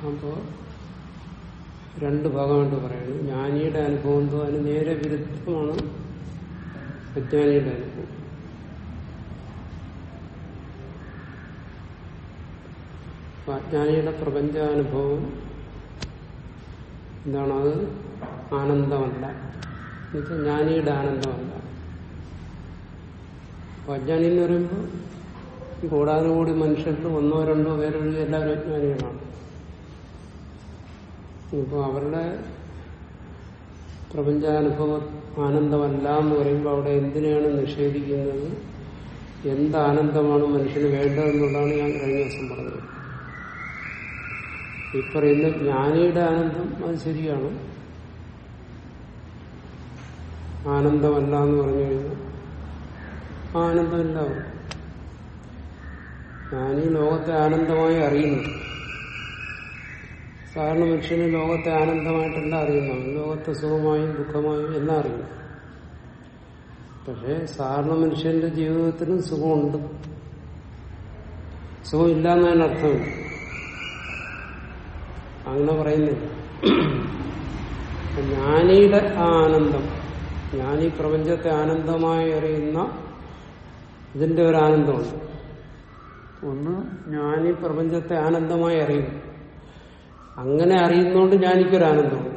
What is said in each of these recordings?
അപ്പോൾ രണ്ട് ഭാഗമായിട്ട് പറയുന്നു ജ്ഞാനിയുടെ അനുഭവം എന്തോ അതിന് നേരെ വിരുദ്ധമാണ് അജ്ഞാനിയുടെ അനുഭവം അപ്പൊ അജ്ഞാനിയുടെ പ്രപഞ്ചാനുഭവം എന്താണ് അത് ആനന്ദമല്ല എന്നുവെച്ചാൽ ജ്ഞാനിയുടെ ആനന്ദമല്ല അപ്പൊ അജ്ഞാനി എന്ന് പറയുമ്പോൾ ഈ കൂടാനുകൂടി മനുഷ്യരിൽ ഒന്നോ രണ്ടോ പേരൊഴികെ എല്ലാവരും അജ്ഞാനികളാണ് ഇപ്പോൾ അവരുടെ പ്രപഞ്ചാനുഭവം ആനന്ദമല്ല എന്ന് പറയുമ്പോൾ അവിടെ എന്തിനാണ് നിഷേധിക്കുന്നത് എന്ത് ആനന്ദമാണ് മനുഷ്യന് വേണ്ടതെന്നുള്ളതാണ് ഞാൻ കഴിഞ്ഞ ദിവസം പറഞ്ഞത് ഈ പറയുന്ന ജ്ഞാനിയുടെ ആനന്ദം അത് ശരിയാണ് ആനന്ദമല്ല എന്ന് പറഞ്ഞു കഴിഞ്ഞാൽ ആനന്ദമില്ല അവർ ജ്ഞാനി ലോകത്തെ ആനന്ദമായി അറിയുന്നു സാധാരണ മനുഷ്യന് ലോകത്തെ ആനന്ദമായിട്ടല്ല അറിയുന്നവൻ ലോകത്തെ സുഖമായും ദുഃഖമായും എല്ലാം അറിയുന്നു പക്ഷേ സാധാരണ മനുഷ്യന്റെ ജീവിതത്തിനും സുഖമുണ്ട് സുഖമില്ല എന്നതിന് അർത്ഥമില്ല അങ്ങനെ പറയുന്നില്ല ജ്ഞാനിയുടെ ആ ആനന്ദം ജ്ഞാനി പ്രപഞ്ചത്തെ ആനന്ദമായി അറിയുന്ന ഇതിന്റെ ഒരു ആനന്ദമുണ്ട് ഒന്ന് ജ്ഞാനി പ്രപഞ്ചത്തെ ആനന്ദമായി അറിയുന്നു അങ്ങനെ അറിയുന്നോണ്ട് ജ്ഞാനിക്കൊരു ആനന്ദമുണ്ട്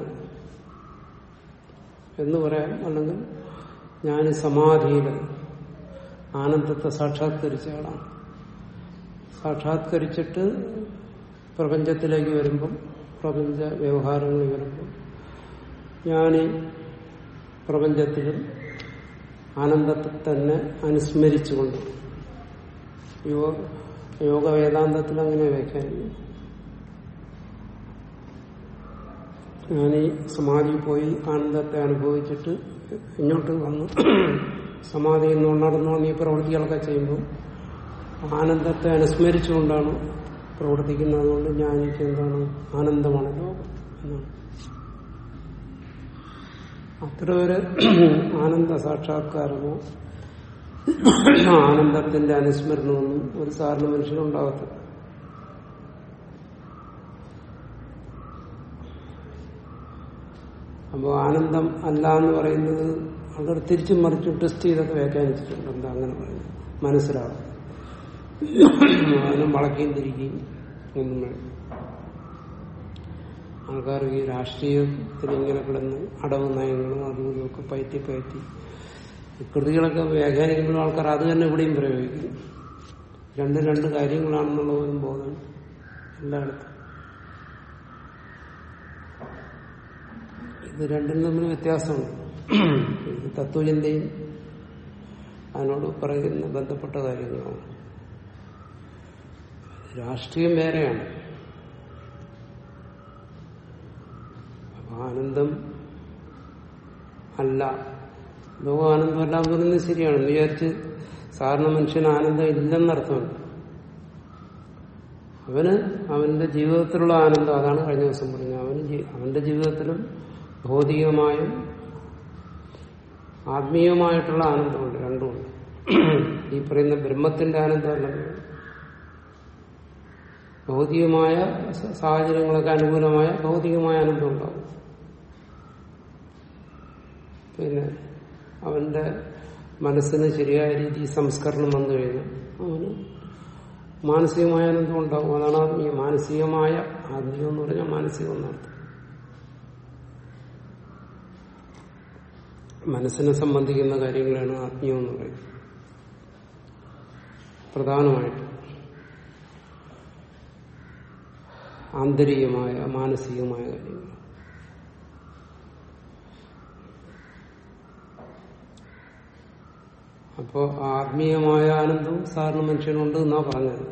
എന്ന് പറയാം അല്ലെങ്കിൽ ഞാൻ സമാധിയിൽ ആനന്ദത്തെ സാക്ഷാത്കരിച്ച ആളാണ് സാക്ഷാത്കരിച്ചിട്ട് പ്രപഞ്ചത്തിലേക്ക് വരുമ്പം പ്രപഞ്ച വ്യവഹാരങ്ങളിൽ വരുമ്പം ഞാൻ പ്രപഞ്ചത്തിലും ആനന്ദത്തെ തന്നെ അനുസ്മരിച്ചുകൊണ്ട് യോഗ യോഗ വേദാന്തത്തിൽ അങ്ങനെ വ്യാഖ്യാനിക്കും ഞാൻ ഈ സമാധിയിൽ പോയി ആനന്ദത്തെ അനുഭവിച്ചിട്ട് ഇങ്ങോട്ട് വന്ന് സമാധിയിൽ നിന്ന് ഉണർന്നു വന്ന് ഈ പ്രവൃത്തികളൊക്കെ ചെയ്യുമ്പോൾ ആനന്ദത്തെ അനുസ്മരിച്ചുകൊണ്ടാണ് പ്രവർത്തിക്കുന്നത് അതുകൊണ്ട് ജ്ഞാനിക്ക് എന്താണ് ആനന്ദമാണ് ലോകം എന്നാണ് അത്ര ഒരു ആനന്ദ സാക്ഷാത്കാരമോ ആനന്ദത്തിന്റെ അനുസ്മരണമൊന്നും ഒരു സാധാരണ മനുഷ്യനുണ്ടാകത്തില്ല അപ്പോൾ ആനന്ദം അല്ല എന്ന് പറയുന്നത് അവർ തിരിച്ചും മറിച്ചും ടെസ്റ്റ് ചെയ്തൊക്കെ വ്യാഖ്യാനിച്ചിട്ടുണ്ട് എന്താ അങ്ങനെ പറയുന്നത് മനസ്സിലാവും അതിനെ വളക്കുകയും തിരിക്കുകയും ഒന്നും വേണം ആൾക്കാർ ഈ രാഷ്ട്രീയത്തിൽ ഇങ്ങനെ കിടന്ന് അടവ് നയങ്ങളും അതും ഇതൊക്കെ പയറ്റി പയറ്റി ഈ കൃതികളൊക്കെ വ്യാഖ്യാനിക്കുമ്പോൾ ആൾക്കാർ അത് തന്നെ ഇവിടെയും പ്രയോഗിക്കുന്നു രണ്ട് രണ്ട് കാര്യങ്ങളാണെന്നുള്ള പോലും ബോധം എല്ലായിടത്തും ഇത് രണ്ടും തമ്മിൽ വ്യത്യാസമുണ്ട് ഇത് തത്വചിന്തയും അതിനോട് പറയുന്ന ബന്ധപ്പെട്ട കാര്യങ്ങളാണ് രാഷ്ട്രീയം വേറെയാണ് അപ്പൊ ആനന്ദം അല്ല ലോകാനന്ദം അല്ല എന്ന് പറയുന്നത് ശരിയാണ് എന്ന് വിചാരിച്ച് സാധാരണ മനുഷ്യന് ആനന്ദം ഇല്ലെന്നർത്ഥമുണ്ട് അവന് അവന്റെ ജീവിതത്തിലുള്ള ആനന്ദം അതാണ് കഴിഞ്ഞ ദിവസം പറഞ്ഞത് അവന് ജീ- അവന്റെ ജീവിതത്തിലും ഭൗതികമായും ആത്മീയമായിട്ടുള്ള ആനന്ദമുണ്ട് രണ്ടുമുണ്ട് ഈ പറയുന്ന ബ്രഹ്മത്തിന്റെ ആനന്ദമല്ല ഭൗതികമായ സ- സാഹചര്യങ്ങളൊക്കെ അനുകൂലമായ ഭൗതികമായ ആനന്ദം ഉണ്ടാവും പിന്നെ അവന്റെ മനസ്സിന് ശരിയായ രീതി സംസ്കരണം വന്നു കഴിഞ്ഞാൽ അവന് മാനസികമായ ആനന്ദം ഉണ്ടാവും അതാണ് ആത്മീയ മാനസികമായ ആത്മീയം എന്ന് പറഞ്ഞാൽ മാനസികം എന്നർത്ഥം മനസ്സിനെ സംബന്ധിക്കുന്ന കാര്യങ്ങളാണ് ആത്മീയം എന്ന് പറയുന്നത് പ്രധാനമായിട്ട് ആന്തരികമായ മാനസികമായ കാര്യങ്ങൾ അപ്പോ ആത്മീയമായ ആനന്ദവും സാധാരണ മനുഷ്യനുണ്ട് എന്നാ പറഞ്ഞത്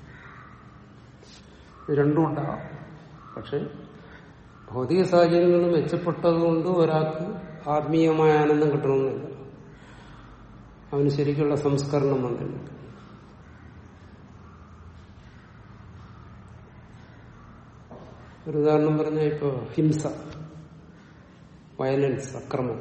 ഇത് രണ്ടും ഉണ്ടാകാം പക്ഷെ ഭൗതിക സാഹചര്യങ്ങൾ മെച്ചപ്പെട്ടതുകൊണ്ട് ഒരാൾക്ക് ആത്മീയമായ ആനന്ദം കിട്ടണമെന്നില്ല അവന് ശരിക്കുള്ള സംസ്കരണം വന്നില്ല ഒരു ഉദാഹരണം പറഞ്ഞാൽ ഇപ്പോ ഹിംസ വയലൻസ് അക്രമം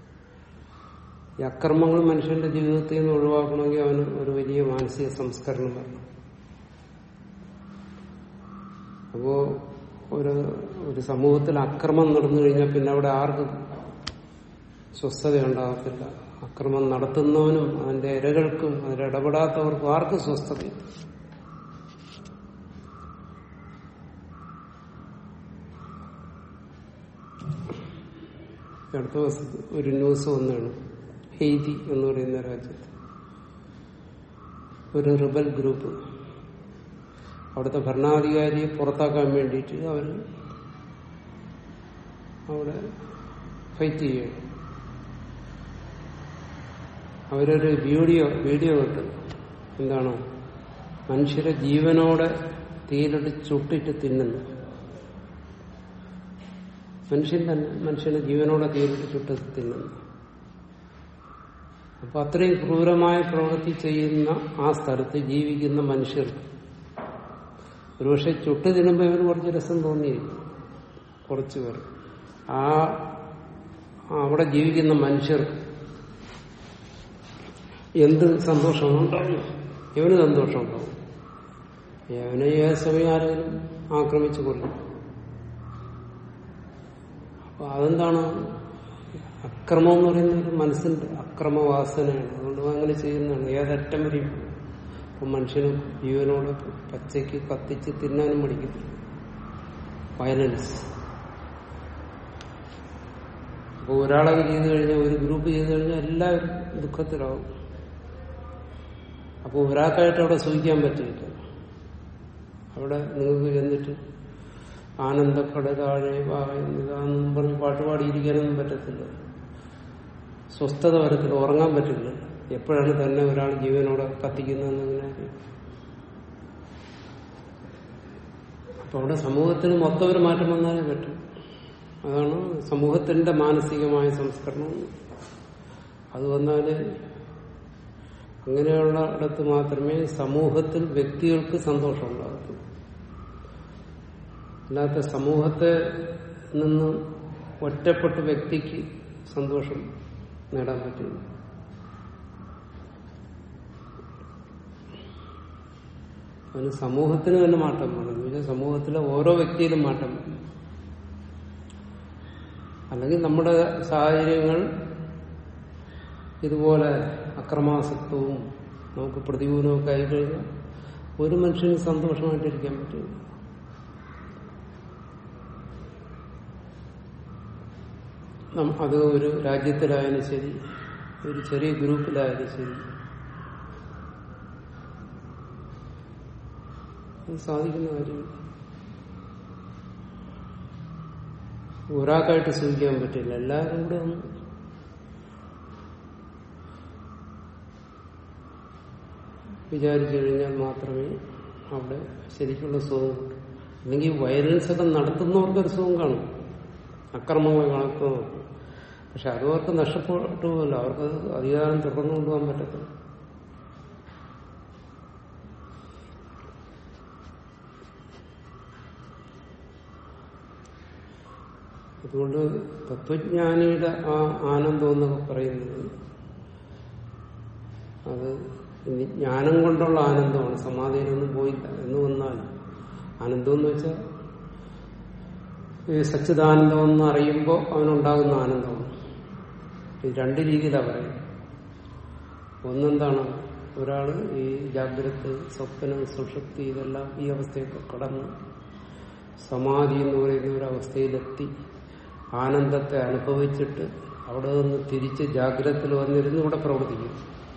ഈ അക്രമങ്ങൾ മനുഷ്യന്റെ ജീവിതത്തിൽ നിന്ന് ഒഴിവാക്കണമെങ്കിൽ അവന് ഒരു വലിയ മാനസിക സംസ്കരണം വരണം അപ്പോ ഒരു ഒരു സമൂഹത്തിൽ അക്രമം നടന്നു കഴിഞ്ഞാൽ പിന്നെ അവിടെ ആർക്കും സ്വസ്ഥത ഉണ്ടാകത്തില്ല അക്രമം നടത്തുന്നവനും അതിന്റെ ഇരകൾക്കും അതിൽ ഇടപെടാത്തവർക്കും ആർക്കും സ്വസ്ഥതയില്ല അടുത്ത ദിവസം ഒരു ന്യൂസ് വന്നാണ് ഹെയ്തി എന്ന് പറയുന്ന രാജ്യത്ത് ഒരു റിബൽ ഗ്രൂപ്പ് അവിടുത്തെ ഭരണാധികാരിയെ പുറത്താക്കാൻ വേണ്ടിയിട്ട് അവർ അവിടെ ഫൈറ്റ് ചെയ്യുകയാണ് അവരൊരു വീഡിയോ വീഡിയോ ഇട്ട് എന്താണ് മനുഷ്യരെ ജീവനോടെ തീയിലിട്ട് ചുട്ടിട്ട് തിന്നുന്നു മനുഷ്യൻ തന്നെ മനുഷ്യനെ ജീവനോടെ തീയിലിട്ട് ചുട്ട് തിന്നുന്നു അപ്പൊ അത്രയും ക്രൂരമായ പ്രവൃത്തി ചെയ്യുന്ന ആ സ്ഥലത്ത് ജീവിക്കുന്ന മനുഷ്യർക്ക് ഒരുപക്ഷെ ചുട്ട് തിന്നുമ്പോൾ ഇവർ കുറച്ച് രസം തോന്നിയിരിക്കും കുറച്ചു പേർ ആ അവിടെ ജീവിക്കുന്ന മനുഷ്യർക്ക് എന്ത് സന്തോഷമുണ്ടാവും ഇവന് സന്തോഷമുണ്ടാവും ഇവനെ ഏത് സമയം ആരെങ്കിലും ആക്രമിച്ചു കൊല്ലും അപ്പൊ അതെന്താണ് അക്രമം എന്ന് പറയുന്നത് ഒരു മനസ്സിന്റെ അക്രമവാസനയാണ് അതുകൊണ്ട് അങ്ങനെ ചെയ്യുന്നതാണ് ഏതറ്റം വരെയും ഇപ്പൊ മനുഷ്യന് ജീവനോട് പച്ചയ്ക്ക് കത്തിച്ച് തിന്നാനും മടിക്കത്തില്ല വയലൻസ് അപ്പോൾ ഒരാളത് ചെയ്തു കഴിഞ്ഞാൽ ഒരു ഗ്രൂപ്പ് ചെയ്തു കഴിഞ്ഞാൽ എല്ലാവരും ദുഃഖത്തിലാവും അപ്പോൾ ഒരാൾക്കായിട്ട് അവിടെ സൂഹിക്കാൻ പറ്റില്ല അവിടെ നിങ്ങൾക്ക് ചെന്നിട്ട് ആനന്ദക്കട താഴെ ഇതാന്നും പറഞ്ഞ് പാട്ടുപാടിയിരിക്കാനൊന്നും പറ്റത്തില്ല സ്വസ്ഥത വരത്തില്ല ഉറങ്ങാൻ പറ്റില്ല എപ്പോഴാണ് തന്നെ ഒരാൾ ജീവനോടെ കത്തിക്കുന്നതെന്നിങ്ങനെ അപ്പൊ അവിടെ സമൂഹത്തിന് മൊത്തം ഒരു മാറ്റം വന്നാലേ പറ്റും അതാണ് സമൂഹത്തിന്റെ മാനസികമായ സംസ്കരണം അത് വന്നാല് അങ്ങനെയുള്ള ഇടത്ത് മാത്രമേ സമൂഹത്തിൽ വ്യക്തികൾക്ക് സന്തോഷം ഉണ്ടാകത്തുള്ളൂ അല്ലാത്ത സമൂഹത്തെ നിന്ന് ഒറ്റപ്പെട്ട വ്യക്തിക്ക് സന്തോഷം നേടാൻ പറ്റില്ല അതിന് സമൂഹത്തിന് തന്നെ മാറ്റം വേണം എന്ന് വെച്ചാൽ സമൂഹത്തിലെ ഓരോ വ്യക്തിയിലും മാറ്റം വേണം അല്ലെങ്കിൽ നമ്മുടെ സാഹചര്യങ്ങൾ ഇതുപോലെ അക്രമാസക്തവും നമുക്ക് പ്രതികൂലമൊക്കെ ആയി കഴിഞ്ഞാൽ ഒരു മനുഷ്യന് സന്തോഷമായിട്ടിരിക്കാൻ പറ്റില്ല അത് ഒരു രാജ്യത്തിലായാലും ശരി ഒരു ചെറിയ ഗ്രൂപ്പിലായാലും ശരി അത് സാധിക്കുന്ന കാര്യമില്ല ഒരാൾക്കായിട്ട് സൂചിക്കാൻ പറ്റില്ല എല്ലാവരും കൂടെ ഒന്ന് വിചാരിച്ചു കഴിഞ്ഞാൽ മാത്രമേ അവിടെ ശരിക്കുള്ള സുഖം കിട്ടൂ അല്ലെങ്കിൽ വയലൻസ് ഒക്കെ നടത്തുന്നവർക്കൊരു സുഖം കാണും അക്രമങ്ങൾ നടത്തുന്നവർക്ക് പക്ഷെ അത് അവർക്ക് നഷ്ടപ്പെട്ടു പോകല്ലോ അവർക്ക് അധികാരം തുടർന്നു കൊണ്ടുപോകാൻ പറ്റത്തില്ല അതുകൊണ്ട് തത്വജ്ഞാനിയുടെ ആ ആനന്ദം എന്നൊക്കെ പറയുന്നത് അത് ഇനി ജ്ഞാനം കൊണ്ടുള്ള ആനന്ദമാണ് സമാധിയിലൊന്നും പോയില്ല എന്ന് വന്നാൽ ആനന്ദം എന്ന് വെച്ചാൽ ഈ സച്ചിദാനന്ദം എന്ന് അറിയുമ്പോൾ അവനുണ്ടാകുന്ന ആനന്ദമാണ് ഇത് രണ്ട് രീതിയിലാണ് പറയുന്നത് ഒന്നെന്താണ് ഒരാള് ഈ ജാഗ്രത സ്വപ്നം സുഷുപ്തി ഇതെല്ലാം ഈ അവസ്ഥയൊക്കെ കടന്ന് സമാധി എന്ന് പറയുന്ന ഒരു അവസ്ഥയിലെത്തി ആനന്ദത്തെ അനുഭവിച്ചിട്ട് അവിടെ നിന്ന് തിരിച്ച് ജാഗ്രതത്തിൽ വന്നിരുന്ന് ഇവിടെ പ്രവർത്തിക്കും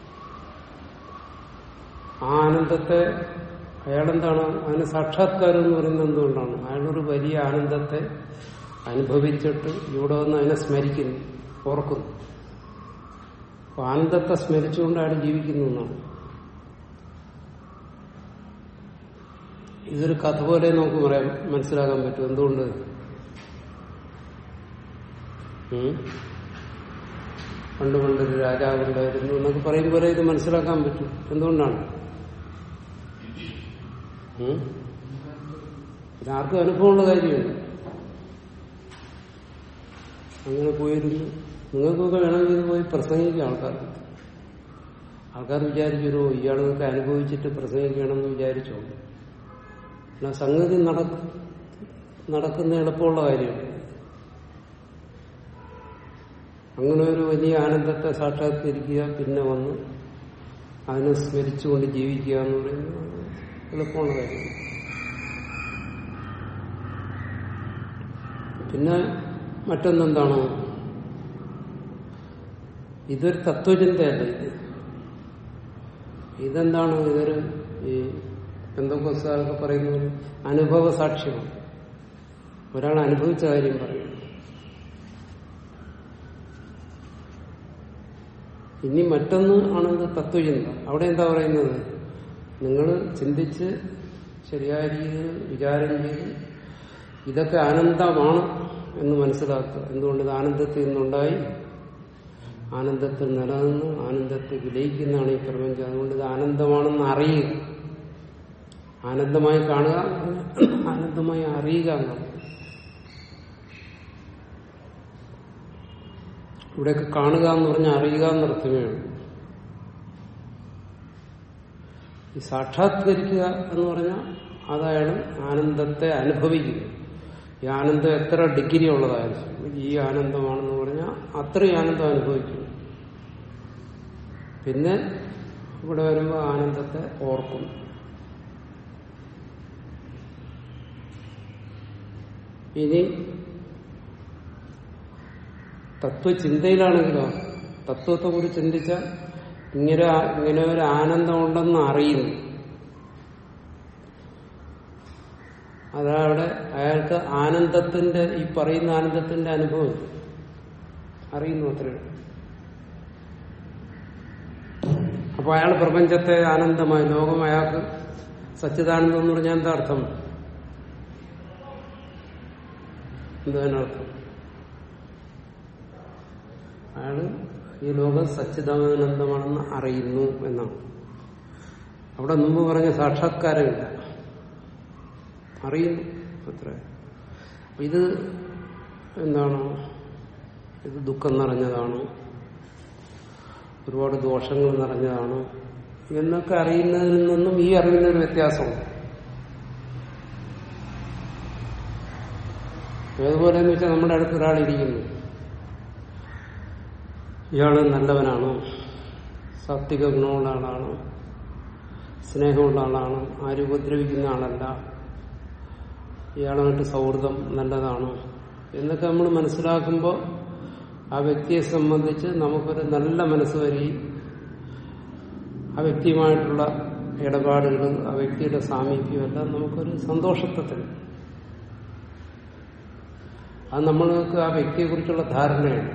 ആ ആനന്ദത്തെ അയാളെന്താണ് അതിന് സാക്ഷാത്കാരം എന്ന് പറയുന്നത് എന്തുകൊണ്ടാണ് അയാളൊരു വലിയ ആനന്ദത്തെ അനുഭവിച്ചിട്ട് ഇവിടെ വന്ന് അതിനെ സ്മരിക്കുന്നു ഓർക്കുന്നു അപ്പൊ ആനന്ദത്തെ സ്മരിച്ചുകൊണ്ട് അയാൾ ജീവിക്കുന്നു എന്നാണ് ഇതൊരു കഥ പോലെ നമുക്ക് പറയാൻ മനസ്സിലാക്കാൻ പറ്റും എന്തുകൊണ്ട് ഉം? പണ്ട് പണ്ടൊരു രാജാവുണ്ടായിരുന്നു എന്നൊക്കെ പറയും പോലെ ഇത് മനസ്സിലാക്കാൻ പറ്റും എന്തുകൊണ്ടാണ് ഉം? ഇതാർക്കും അനുഭവമുള്ള കാര്യമാണ് അങ്ങനെ പോയിരുന്നു നിങ്ങൾക്കൊക്കെ വേണമെങ്കിൽ ഇത് പോയി പ്രസംഗിക്കും ആൾക്കാർക്ക് ആൾക്കാർ വിചാരിച്ചൊരു ഇയാളൊക്കെ അനുഭവിച്ചിട്ട് പ്രസംഗിക്കണമെന്ന് വിചാരിച്ചോ എന്നാ സംഗതി നടക്കും നടക്കുന്ന എളുപ്പമുള്ള കാര്യമാണ് അങ്ങനെ ഒരു വലിയ ആനന്ദത്തെ സാക്ഷാത്കരിക്കുക പിന്നെ വന്ന് അതിനെ സ്മരിച്ചുകൊണ്ട് ജീവിക്കുക എന്ന് പറയുന്നത് എളുപ്പമുള്ള കാര്യമാണ് പിന്നെ മറ്റൊന്നെന്താണ് ഇതൊരു തത്വചിന്തയല്ല ഇത് ഇതെന്താണ് ഇതൊരു ഈ എന്തൊക്കെ പറയുന്നത് അനുഭവ സാക്ഷ്യമാണ് ഒരാൾ അനുഭവിച്ച കാര്യം പറയും ഇനി മറ്റൊന്ന് ആണ് ഇത് തത്വചിന്ത അവിടെ എന്താ പറയുന്നത് നിങ്ങൾ ചിന്തിച്ച് ശരിയായ രീതിയിൽ വിചാരം ചെയ്ത് ഇതൊക്കെ ആനന്ദമാണ് എന്ന് മനസ്സിലാക്കുക എന്തുകൊണ്ട് ഇത് ആനന്ദത്തിൽ നിന്നുണ്ടായി ആനന്ദത്തിൽ നിലനിന്ന് ആനന്ദത്തെ വിലയിക്കുന്നതാണ് ഈ പ്രപഞ്ചം അതുകൊണ്ട് ഇത് ആനന്ദമാണെന്ന് അറിയുക ആനന്ദമായി കാണുക ആനന്ദമായി അറിയുക എന്നാണ് ഇവിടെയൊക്കെ കാണുക എന്ന് പറഞ്ഞാൽ അറിയുക എന്നർത്ഥമേ ഉള്ളൂ ഈ സാക്ഷാത്കരിക്കുക എന്ന് പറഞ്ഞാൽ അതാണ് ആനന്ദത്തെ അനുഭവിക്കുക ഈ ആനന്ദം എത്ര ഡിഗ്രി ഉള്ളതായാലും ഈ ആനന്ദമാണെന്ന് പറഞ്ഞാൽ അത്രയും ആനന്ദം അനുഭവിക്കും പിന്നെ ഇവിടെ വരുമ്പോൾ ആനന്ദത്തെ ഓർക്കും ഇനി തത്വചിന്തയിലാണെങ്കിലോ തത്വത്തെ കുറിച്ച് ചിന്തിച്ചാൽ ഇങ്ങനെ ഇങ്ങനെ ഒരു ആനന്ദം ഉണ്ടെന്ന് അറിയുന്നു അതവിടെ അയാൾക്ക് ആനന്ദത്തിന്റെ ഈ പറയുന്ന ആനന്ദത്തിന്റെ അനുഭവം അറിയുന്നു അത്രേ അപ്പൊ അയാൾ പ്രപഞ്ചത്തെ ആനന്ദമായി ലോകം അയാൾക്ക് സച്ചിദാനന്ദം എന്ന് പറഞ്ഞാൽ എന്താ അർത്ഥം എന്തതിനർത്ഥം അയാള് ഈ ലോകം സച്ചിദാനന്ദമാണെന്ന് അറിയുന്നു എന്നാണ് അവിടെ മുമ്പ് പറഞ്ഞ സാക്ഷാത്കാരമില്ല അറിയുന്നു അത്ര ഇത് എന്താണ് ഇത് ദുഃഖം നിറഞ്ഞതാണ് ഒരുപാട് ദോഷങ്ങൾ നിറഞ്ഞതാണ് എന്നൊക്കെ അറിയുന്നതിൽ നിന്നും ഈ അറിയുന്നൊരു വ്യത്യാസമുണ്ട് ഏതുപോലെ എന്ന് വെച്ചാൽ നമ്മുടെ അടുത്ത് ഒരാളിരിക്കുന്നു ഇയാള് നല്ലവനാണ് സാത്വിക ഗുണമുള്ള ആളാണ് സ്നേഹമുള്ള ആളാണ് ആരും ഉപദ്രവിക്കുന്ന ആളല്ല ഇയാളുമായിട്ട് സൗഹൃദം നല്ലതാണ് എന്നൊക്കെ നമ്മൾ മനസ്സിലാക്കുമ്പോൾ ആ വ്യക്തിയെ സംബന്ധിച്ച് നമുക്കൊരു നല്ല മനസ്സ് വരികയും ആ വ്യക്തിയുമായിട്ടുള്ള ഇടപാടുകൾ ആ വ്യക്തിയുടെ സാമീപ്യം എല്ലാം നമുക്കൊരു സന്തോഷത്തെ തരും അത് നമ്മൾക്ക് ആ വ്യക്തിയെക്കുറിച്ചുള്ള ധാരണയാണ്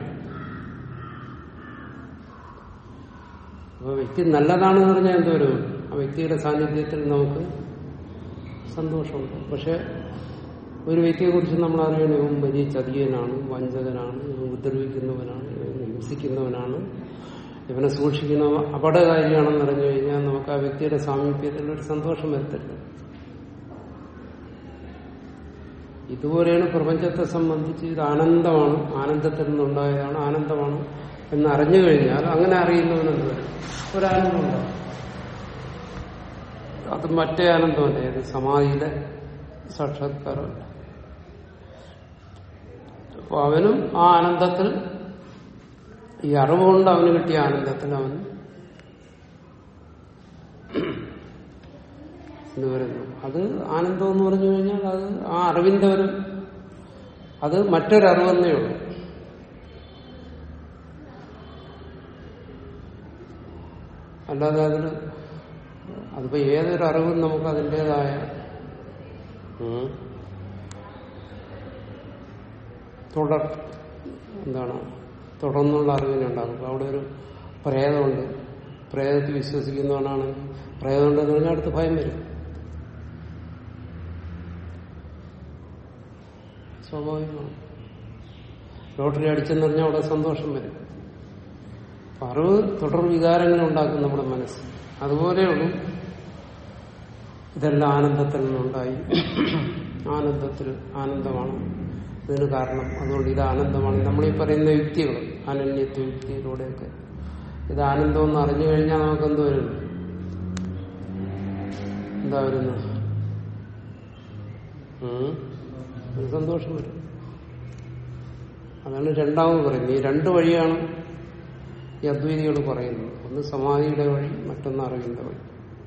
അപ്പൊ വ്യക്തി നല്ലതാണെന്ന് പറഞ്ഞാൽ എന്തോരും ആ വ്യക്തിയുടെ സാന്നിധ്യത്തിൽ നമുക്ക് സന്തോഷമുണ്ട് പക്ഷെ ഒരു വ്യക്തിയെക്കുറിച്ച് നമ്മൾ അറിയണം ഇവൻ വലിയ ചതിയനാണ് വഞ്ചകനാണ് ഇവൻ ഉപദ്രവിക്കുന്നവനാണ് ഇവൻ ഹിംസിക്കുന്നവനാണ് ഇവനെ സൂക്ഷിക്കുന്ന അപകടകാരിയാണെന്ന് അറിഞ്ഞു കഴിഞ്ഞാൽ നമുക്ക് ആ വ്യക്തിയുടെ സാമീപ്യത്തിൽ ഒരു സന്തോഷം വരത്തില്ല ഇതുപോലെയാണ് പ്രപഞ്ചത്തെ സംബന്ധിച്ച് ഇത് ആനന്ദമാണ് ആനന്ദത്തിൽ നിന്നുണ്ടായതാണ് ആനന്ദമാണ് എന്ന് അറിഞ്ഞു കഴിഞ്ഞാൽ അങ്ങനെ അറിയുന്നവനെന്ന് വരും ഒരാനന്ദമുണ്ടാകും അത് മറ്റേ ആനന്ദമല്ല ഏത് സമാധിയിലെ സാക്ഷാത്കാരമല്ല അപ്പൊ അവനും ആ ആനന്ദത്തിൽ ഈ അറിവുകൊണ്ട് അവന് കിട്ടിയ ആനന്ദത്തിൽ അവൻ എന്ന് പറയുന്നു അത് ആനന്ദം എന്ന് പറഞ്ഞു കഴിഞ്ഞാൽ അത് ആ അറിവിന്റെ ഒരു അത് മറ്റൊരു അറിവെന്നേ ഉള്ളൂ അല്ലാതെ അതിന് അതിപ്പോ ഏതൊരു അറിവും നമുക്ക് അതിൻ്റെതായ തുടർ എന്താണ് തുടർന്നുള്ള അറിവിനുണ്ടാകും അപ്പൊ അവിടെ ഒരു പ്രേതമുണ്ട് പ്രേതത്തിൽ വിശ്വസിക്കുന്നവനാണെങ്കിൽ പ്രേതമുണ്ടെന്ന് പറഞ്ഞാൽ അടുത്ത് ഭയം വരും സ്വാഭാവികമാണ് ലോട്ടറി അടിച്ചെന്ന് പറഞ്ഞാൽ അവിടെ സന്തോഷം വരും അപ്പൊ അറിവ് തുടർ വികാരങ്ങൾ ഉണ്ടാക്കും നമ്മുടെ മനസ്സ് അതുപോലെയുള്ളൂ ഇതെല്ലാം ആനന്ദത്തിൽ നിന്നുണ്ടായി ആനന്ദത്തിൽ ആനന്ദമാണ് ഇതിന് കാരണം അതുകൊണ്ട് ഇത് ആനന്ദമാണ് നമ്മളീ പറയുന്ന യുക്തികൾ അനന്യത്വ യുക്തിയിലൂടെയൊക്കെ ഇത് ആനന്ദം എന്ന് അറിഞ്ഞു കഴിഞ്ഞാൽ നമുക്ക് എന്ത് വരും എന്താ വരുന്നത് അതിന് സന്തോഷം വരും അതാണ് രണ്ടാമത് പറയുന്നത് ഈ രണ്ട് വഴിയാണ് ഈ അദ്വൈതികൾ പറയുന്നത് ഒന്ന് സമാധിയുടെ വഴി മറ്റൊന്ന് അറിവിന്റെ വഴി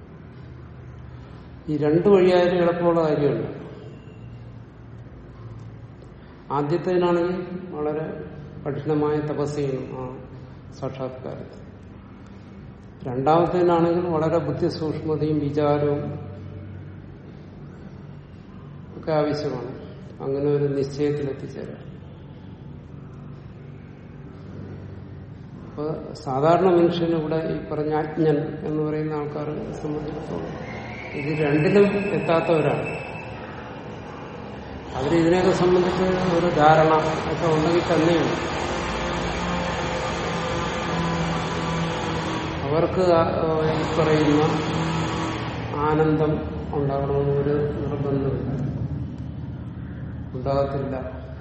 ഈ രണ്ട് വഴിയായാലും എളുപ്പമുള്ള കാര്യമുണ്ട് ആദ്യത്തേനാണെങ്കിൽ വളരെ കഠിനമായ തപസ് ചെയ്യണം ആ സാക്ഷാത്കാരത്തിൽ രണ്ടാമത്തേനാണെങ്കിൽ വളരെ ബുദ്ധിസൂക്ഷ്മതയും വിചാരവും ഒക്കെ ആവശ്യമാണ് അങ്ങനെ ഒരു നിശ്ചയത്തിൽ എത്തിച്ചേരാൻ അപ്പൊ സാധാരണ മനുഷ്യന് ഇവിടെ ഈ പറഞ്ഞ അജ്ഞൻ എന്ന് പറയുന്ന ആൾക്കാരെ സംബന്ധിച്ചിടത്തോളം ഇത് രണ്ടിലും എത്താത്തവരാണ് അവർ ഇതിനെയൊക്കെ സംബന്ധിച്ച് ഒരു ധാരണ ഒക്കെ ഉണ്ടെങ്കിൽ തന്നെയും അവർക്ക് ആ- ഈ പറയുന്ന ആനന്ദം ഉണ്ടാകണമെന്ന് ഒരു നിർബന്ധമില്ല ഉണ്ടാകത്തില്ല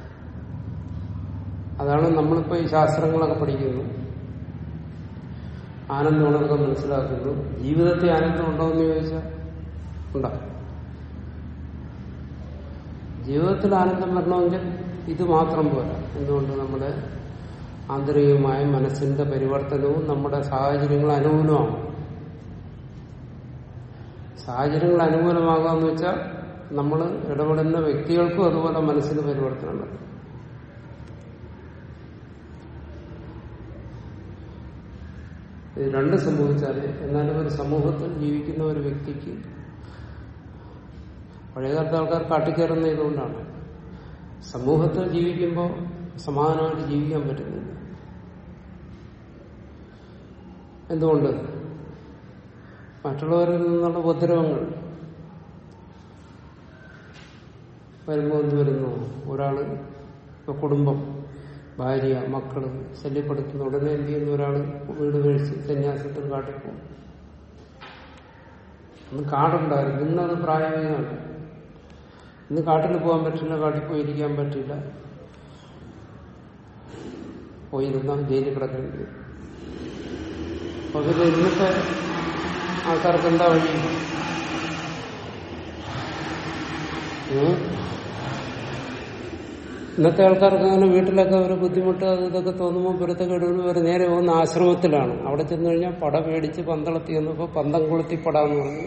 അതാണ് നമ്മളിപ്പോ ഈ ശാസ്ത്രങ്ങളൊക്കെ പഠിക്കുന്നു ആനന്ദമുള്ളതൊക്കെ മനസ്സിലാക്കുന്നു ജീവിതത്തിൽ ആനന്ദം ഉണ്ടോ എന്ന് ചോദിച്ചാൽ ഉണ്ടാകും ജീവിതത്തിൽ ആനന്ദം വരണമെങ്കിൽ ഇത് മാത്രം പോരാ എന്തുകൊണ്ട് നമ്മുടെ ആന്തരികമായ മനസ്സിന്റെ പരിവർത്തനവും നമ്മുടെ സാഹചര്യങ്ങൾ അനുകൂലമാണ് സാഹചര്യങ്ങൾ അനുകൂലമാകുക എന്ന് വെച്ചാൽ നമ്മൾ ഇടപെടുന്ന വ്യക്തികൾക്കും അതുപോലെ മനസ്സിന് പരിവർത്തനം വരും ഇത് രണ്ട് സംഭവിച്ചാൽ എന്നാലും ഒരു സമൂഹത്തിൽ ജീവിക്കുന്ന ഒരു വ്യക്തിക്ക് പഴയകാലത്തെ ആൾക്കാർ കാട്ടിക്കയറുന്ന ഇതുകൊണ്ടാണ് സമൂഹത്തിൽ ജീവിക്കുമ്പോൾ സമാധാനമായിട്ട് ജീവിക്കാൻ പറ്റുന്നില്ല എന്തുകൊണ്ട് മറ്റുള്ളവരിൽ നിന്നുള്ള ഉപദ്രവങ്ങൾ വരുമ്പോൾ എന്ത് വരുന്നു ഒരാള് ഇപ്പൊ കുടുംബം ഭാര്യ മക്കള് ശല്യപ്പെടുത്തുന്ന ഉടനെ എന്ത് ചെയ്യുന്ന ഒരാള് വീട് കഴിച്ച് സന്യാസത്തിൽ കാട്ടിൽ പോകും അന്ന് കാടുണ്ടായിരുന്നു ഇന്നത് പ്രായോഗികമല്ല ഇന്ന് കാട്ടിൽ പോകാൻ പറ്റില്ല കാട്ടിൽ പോയിരിക്കാൻ പറ്റില്ല പോയിരുന്ന ജയിലിൽ കിടക്കേണ്ടി വരും അപ്പൊ പിന്നെ ഇന്നത്തെ ആൾക്കാർക്ക് എന്താ വഴി ഉം? ഇന്നത്തെ ആൾക്കാർക്ക് അങ്ങനെ വീട്ടിലൊക്കെ ഒരു ബുദ്ധിമുട്ട് അത് ഇതൊക്കെ തോന്നുമ്പോൾ പുറത്തൊക്കെ ഇടുമ്പോൾ ഒരു നേരെ പോകുന്ന ആശ്രമത്തിലാണ് അവിടെ ചെന്ന് കഴിഞ്ഞാൽ പട പേടിച്ച് പന്തളത്തി വന്നപ്പോ പന്തം കൊളുത്തി പട എന്ന് പറഞ്ഞു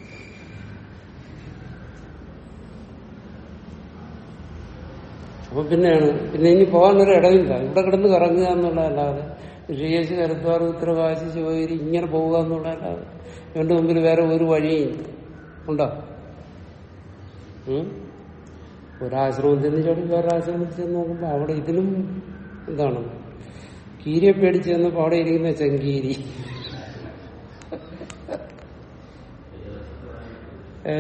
അപ്പൊ പിന്നെയാണ് പിന്നെ ഇനി പോകാനൊരു ഇടമില്ല ഇവിടെ കിടന്ന് കറങ്ങുക എന്നുള്ളതല്ലാതെ ഋഷികേശ് ഹരിദ്വാർ ഉത്തരകാശി ശിവഗിരി ഇങ്ങനെ പോവുക എന്നുള്ളതല്ലാതെ ഇവന്റെ മുമ്പിൽ വേറെ ഒരു വഴിയും ഉണ്ടോ ഉം? ഒരാശ്രമത്തിൽ നിന്ന് ചാടി വേറെ ആശ്രമത്തിൽ ചെന്ന് നോക്കുമ്പോ അവിടെ ഇതിലും എന്താണ് കീരിയെ പേടിച്ച് ചെന്നപ്പോ അവിടെ ഇരിക്കുന്ന ചെങ്കീരി ഏ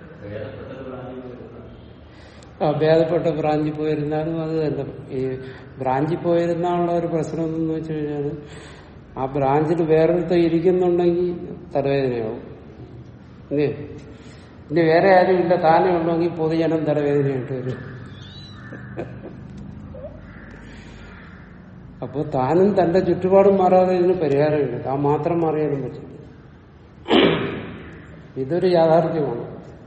ആ ഭേദപ്പെട്ട ബ്രാഞ്ചിൽ പോയിരുന്നാലും അത് തന്നെ ഈ ബ്രാഞ്ചിൽ പോയിരുന്നുള്ള ഒരു പ്രശ്നം എന്ന് വെച്ച് കഴിഞ്ഞാൽ ആ ബ്രാഞ്ചിൽ വേറൊരുത്ത ഇരിക്കുന്നുണ്ടെങ്കിൽ തലവേദനയാവും ഇല്ലേ ഇനി വേറെ ആരും ഇല്ല താനേ ഉണ്ടെങ്കിൽ പൊതുജനം തലവേദനയായിട്ട് വരും അപ്പോൾ താനും തന്റെ ചുറ്റുപാടും മാറാതെ ഇതിന് പരിഹാരമില്ല താൻ മാത്രം മാറിയാലും പറ്റില്ല ഇതൊരു യാഥാർത്ഥ്യമാണ്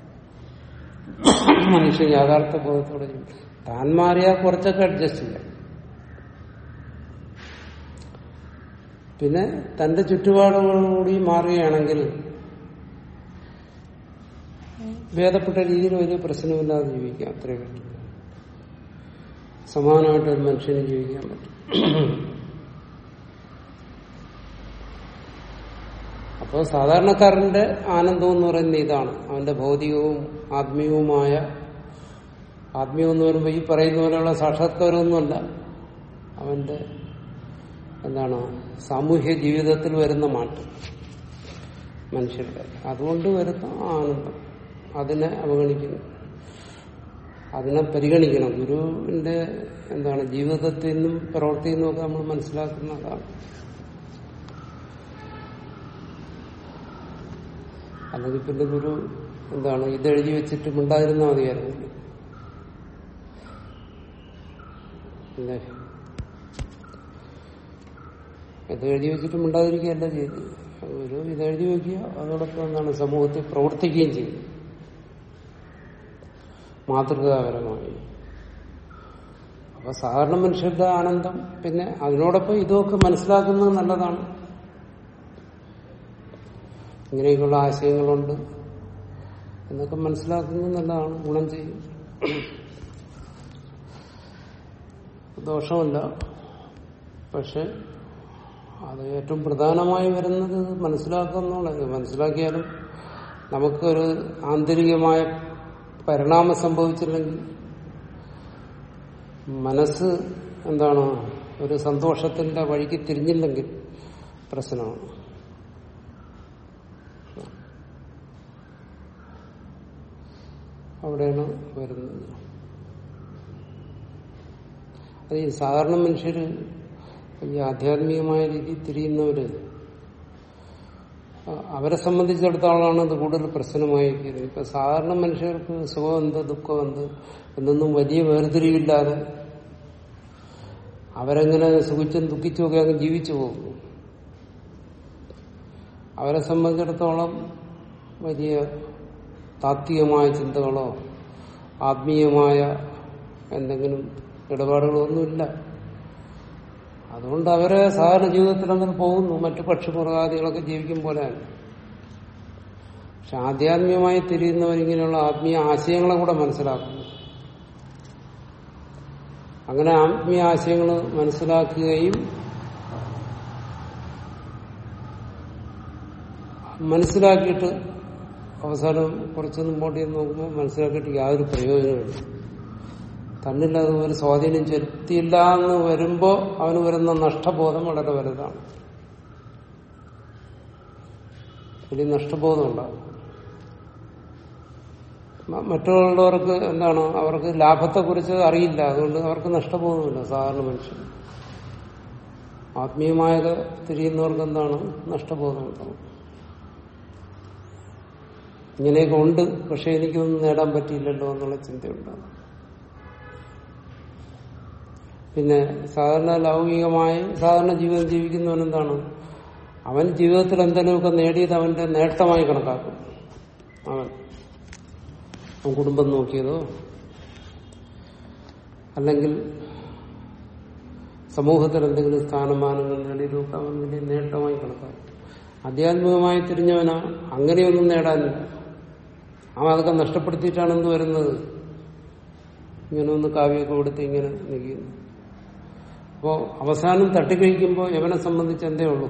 മനുഷ്യൻ യാഥാർത്ഥ്യ ബോധത്തോടെ ജീവിക്കും. താൻ മാറിയാൽ കുറച്ചൊക്കെ അഡ്ജസ്റ്റ് ചെയ്യാം പിന്നെ തന്റെ ചുറ്റുപാടുകളോടുകൂടി മാറുകയാണെങ്കിൽ ഭേദപ്പെട്ട രീതിയിൽ വലിയ പ്രശ്നമില്ലാതെ ജീവിക്കാം അത്രേ പറ്റും സമാനമായിട്ട് ഒരു മനുഷ്യന് ജീവിക്കാൻ പറ്റും അപ്പോൾ സാധാരണക്കാരന്റെ ആനന്ദം എന്ന് പറയുന്നത് ഇതാണ് അവന്റെ ഭൗതികവും ആത്മീയവുമായ ആത്മീയം എന്ന് പറയുമ്പോൾ ഈ പറയുന്ന പോലെയുള്ള സാക്ഷാത്കാരമൊന്നുമല്ല അവന്റെ എന്താണ് സാമൂഹ്യ ജീവിതത്തിൽ വരുന്ന മാറ്റം മനുഷ്യരുടെ അതുകൊണ്ട് വരുന്ന ആനന്ദം അതിനെ അവഗണിക്കുന്നു അതിനെ പരിഗണിക്കണം ഗുരുവിന്റെ എന്താണ് ജീവിതത്തിൽ നിന്നും പ്രവൃത്തിയിൽ നിന്നും ഒക്കെ നമ്മൾ മനസ്സിലാക്കുന്നതാണ് അല്ലെങ്കിൽ പിന്നെ ഗുരു എന്താണ് ഇതെഴുതി വെച്ചിട്ട് മിണ്ടാതിരുന്നാൽ മതിയായിരുന്നു അല്ലേ ഇത് എഴുതി വെച്ചിട്ട് മിണ്ടാതിരിക്കുകയല്ല ചെയ്തത് ഒരു ഇതെഴുതി വെക്കുക അതോടൊപ്പം എന്താണ് സമൂഹത്തിൽ പ്രവർത്തിക്കുകയും ചെയ്യും മാതൃകാപരമായി അപ്പൊ സാധാരണ മനുഷ്യരുടെ ആനന്ദം പിന്നെ അതിനോടൊപ്പം ഇതൊക്കെ മനസ്സിലാക്കുന്നത് നല്ലതാണ് ഇങ്ങനെയൊക്കെയുള്ള ആശയങ്ങളുണ്ട് എന്നൊക്കെ മനസ്സിലാക്കുന്നത് നല്ലതാണ് ഗുണം ചെയ്യും ദോഷമല്ല പക്ഷെ അത് ഏറ്റവും പ്രധാനമായി വരുന്നത് മനസ്സിലാക്കുന്നുള്ളത് മനസ്സിലാക്കിയാലും നമുക്കൊരു ആന്തരികമായ പരിണാമം സംഭവിച്ചില്ലെങ്കിൽ മനസ്സ് എന്താണ് ഒരു സന്തോഷത്തിന്റെ വഴിക്ക് തിരിഞ്ഞില്ലെങ്കിൽ പ്രശ്നമാണ് അവിടെയാണ് വരുന്നത് അത് ഈ സാധാരണ മനുഷ്യര് ഈ ആധ്യാത്മികമായ രീതിയിൽ തിരിയുന്നവര് അ- അവരെ സംബന്ധിച്ചിടത്തോളമാണ് ഇത് കൂടുതൽ പ്രശ്നമായിരിക്കുന്നത് ഇപ്പൊ സാധാരണ മനുഷ്യർക്ക് സുഖം എന്ത് ദുഃഖം എന്ത് എന്നൊന്നും വലിയ വേർതിരിവില്ലാതെ അവരെങ്ങനെ സുഖിച്ചും ദുഃഖിച്ചും ഒക്കെ അങ്ങ് ജീവിച്ചു പോകും അവരെ സംബന്ധിച്ചിടത്തോളം വലിയ താത്വികമായ ചിന്തകളോ ആത്മീയമായ എന്തെങ്കിലും ഇടപാടുകളോ ഒന്നുമില്ല അതുകൊണ്ട് അവരെ സാധാരണ ജീവിതത്തിൽ അങ്ങനെ പോകുന്നു മറ്റു പക്ഷിമൃഗാദികളൊക്കെ ജീവിക്കും പോലെയാണ് പക്ഷെ ആധ്യാത്മികമായി തിരിയുന്നവരിങ്ങനെയുള്ള ആത്മീയ ആശയങ്ങളെ കൂടെ മനസ്സിലാക്കുന്നു അങ്ങനെ ആത്മീയ ആശയങ്ങൾ മനസ്സിലാക്കുകയും മനസ്സിലാക്കിയിട്ട് അവസാനം കുറച്ച് മുമ്പോട്ട് ചെന്ന് നോക്കുമ്പോൾ മനസ്സിലാക്കിയിട്ട് യാതൊരു പ്രയോജനമില്ല തന്നിൽ അത് ഒരു സ്വാധീനം ചെലുത്തിയില്ല എന്ന് വരുമ്പോ അവന് വരുന്ന നഷ്ടബോധം വളരെ വലുതാണ് വലിയ നഷ്ടബോധം ഉണ്ടാകും മ- മറ്റുള്ളവർക്ക് എന്താണ് അവർക്ക് ലാഭത്തെക്കുറിച്ച് അറിയില്ല അതുകൊണ്ട് അവർക്ക് നഷ്ടബോധമില്ല സാധാരണ മനുഷ്യൻ ആത്മീയമായത് തിരിയുന്നവർക്ക് എന്താണ് നഷ്ടബോധം ഉണ്ടാവും ഇങ്ങനെയൊക്കെ ഉണ്ട് പക്ഷെ എനിക്കൊന്നും നേടാൻ പറ്റിയില്ലല്ലോ എന്നുള്ള ചിന്തയുണ്ടാകും പിന്നെ സാധാരണ ലൗകികമായി സാധാരണ ജീവിതം ജീവിക്കുന്നവൻ എന്താണ് അവൻ ജീവിതത്തിൽ എന്തെങ്കിലുമൊക്കെ നേടിയത് അവന്റെ നേട്ടമായി കണക്കാക്കും അവൻ അവൻ കുടുംബം നോക്കിയതോ അല്ലെങ്കിൽ സമൂഹത്തിൽ എന്തെങ്കിലും സ്ഥാനമാനങ്ങൾ നേടിയതൊക്കെ അവൻ വലിയ നേട്ടമായി കണക്കാക്കും ആധ്യാത്മികമായി തിരിഞ്ഞവനാ അങ്ങനെയൊന്നും നേടാനില്ല അവൻ അതൊക്കെ നഷ്ടപ്പെടുത്തിയിട്ടാണ് എന്ത് വരുന്നത് ഇങ്ങനെ ഒന്ന് കാവ്യമൊക്കെ കൊടുത്ത് ഇങ്ങനെ നിൽക്കുന്നു അപ്പോ അവസാനം തട്ടിക്കഴിക്കുമ്പോൾ യവനെ സംബന്ധിച്ച് എന്തേ ഉള്ളൂ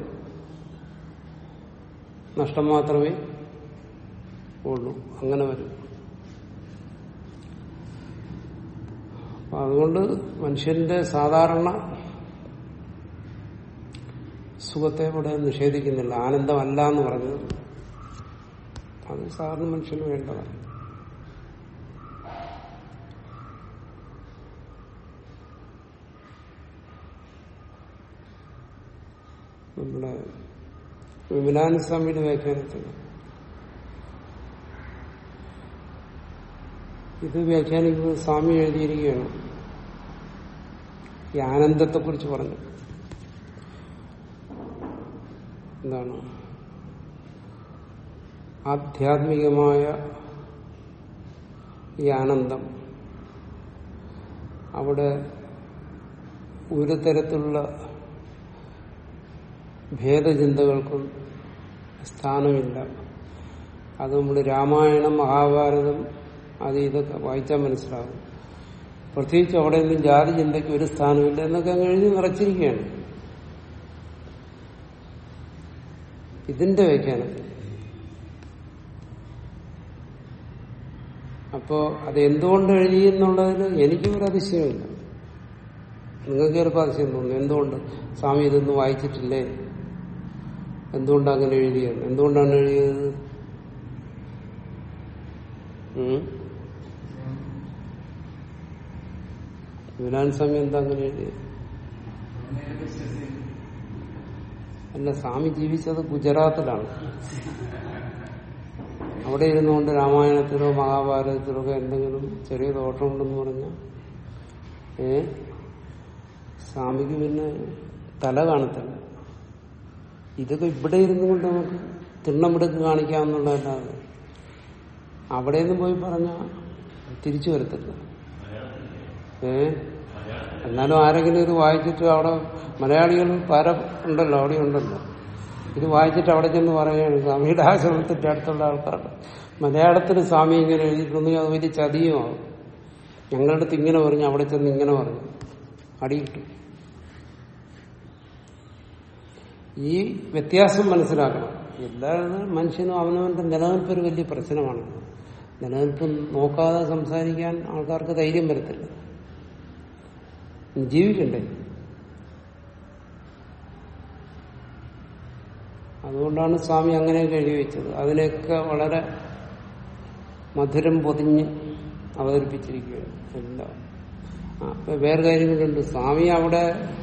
നഷ്ടം മാത്രമേ ഉള്ളൂ അങ്ങനെ വരും അപ്പൊ അതുകൊണ്ട് മനുഷ്യന്റെ സാധാരണ സുഖത്തെ ഇവിടെ നിഷേധിക്കുന്നില്ല ആനന്ദമല്ല എന്ന് പറഞ്ഞത് അത് സാധാരണ മനുഷ്യന് വേണ്ടതാണ് നമ്മുടെ വിമലാനന്ദ സ്വാമിയുടെ വ്യാഖ്യാനത്തിൽ ഇത് വ്യാഖ്യാനിക്കുന്നത് സ്വാമി എഴുതിയിരിക്കുകയാണ് ഈ ആനന്ദത്തെക്കുറിച്ച് പറഞ്ഞു എന്താണ് ആധ്യാത്മികമായ ഈ ആനന്ദം അവിടെ ഒരു തരത്തിലുള്ള ഭേദചിന്തകൾക്കും സ്ഥാനമില്ല അത് നമ്മൾ രാമായണം മഹാഭാരതം അത് ഇതൊക്കെ വായിച്ചാൽ മനസ്സിലാകും പ്രത്യേകിച്ച് അവിടെ ഒന്നും ജാതി ചിന്തയ്ക്ക് ഒരു സ്ഥാനമില്ല എന്നൊക്കെ അങ്ങ് എഴുതി നിറച്ചിരിക്കുകയാണ് ഇതിന്റെ വ്യാഖ്യാനത്തിൽ അപ്പോ അത് എന്തുകൊണ്ട് എഴുതി എന്നുള്ളതിന് എനിക്കും ഒരു അതിശയമില്ല നിങ്ങൾക്ക് ചിലപ്പോൾ അതിശയം തോന്നുന്നു എന്തുകൊണ്ട് സ്വാമി ഇതൊന്നും വായിച്ചിട്ടില്ലേ എന്തുകൊണ്ട് അങ്ങനെ എഴുതിയത് എന്തുകൊണ്ടാണ് എഴുതിയത് ഉം? വിനാൻ സ്വാമി എന്താ അങ്ങനെ എഴുതിയത് അല്ല സ്വാമി ജീവിച്ചത് ഗുജറാത്തിലാണ് അവിടെ ഇരുന്നുകൊണ്ട് രാമായണത്തിലോ മഹാഭാരതത്തിലോ ഒക്കെ എന്തെങ്കിലും ചെറിയ ദോഷമുണ്ടെന്ന് പറഞ്ഞാൽ ഏ സ്വാമിക്ക് പിന്നെ തല കാണത്തില്ല ഇതൊക്കെ ഇവിടെ ഇരുന്നു കൊണ്ട് നമുക്ക് തിണ്ണമെടുക്ക് കാണിക്കാമെന്നുള്ളതല്ലാതെ അവിടെ നിന്ന് പോയി പറഞ്ഞ തിരിച്ചു വരത്തില്ല ഏ എന്നാലും ആരെങ്കിലും ഇത് വായിച്ചിട്ട് അവിടെ മലയാളികൾ പല ഉണ്ടല്ലോ അവിടെ ഉണ്ടല്ലോ ഇത് വായിച്ചിട്ട് അവിടെ ചെന്ന് പറയുകയാണ് സ്വാമിയുടെ ആശ്രമത്തിന്റെ അടുത്തുള്ള ആൾക്കാർ മലയാളത്തിൽ സ്വാമി ഇങ്ങനെ എഴുതിയിട്ടുണ്ടെങ്കിൽ അത് വലിയ ചതിയുമാവും ഞങ്ങളുടെ അടുത്ത് ഇങ്ങനെ പറഞ്ഞു അവിടെ ചെന്ന് ഇങ്ങനെ പറഞ്ഞു അടി കിട്ടും ഈ വ്യത്യാസം മനസ്സിലാക്കണം എല്ലാവരും മനുഷ്യനും അവനവന്റെ നിലനിൽപ്പ് ഒരു വലിയ പ്രശ്നമാണ് നിലനിൽപ്പ് നോക്കാതെ സംസാരിക്കാൻ ആൾക്കാർക്ക് ധൈര്യം വരത്തില്ല ജീവിക്കണ്ടേ അതുകൊണ്ടാണ് സ്വാമി അങ്ങനെയൊക്കെ എഴുതി വെച്ചത് അതിനെയൊക്കെ വളരെ മധുരം പൊതിഞ്ഞ് അവതരിപ്പിച്ചിരിക്കുകയാണ് എല്ലാം ആ, അപ്പൊ വേറെ കാര്യങ്ങളുണ്ട് സ്വാമി അവിടെ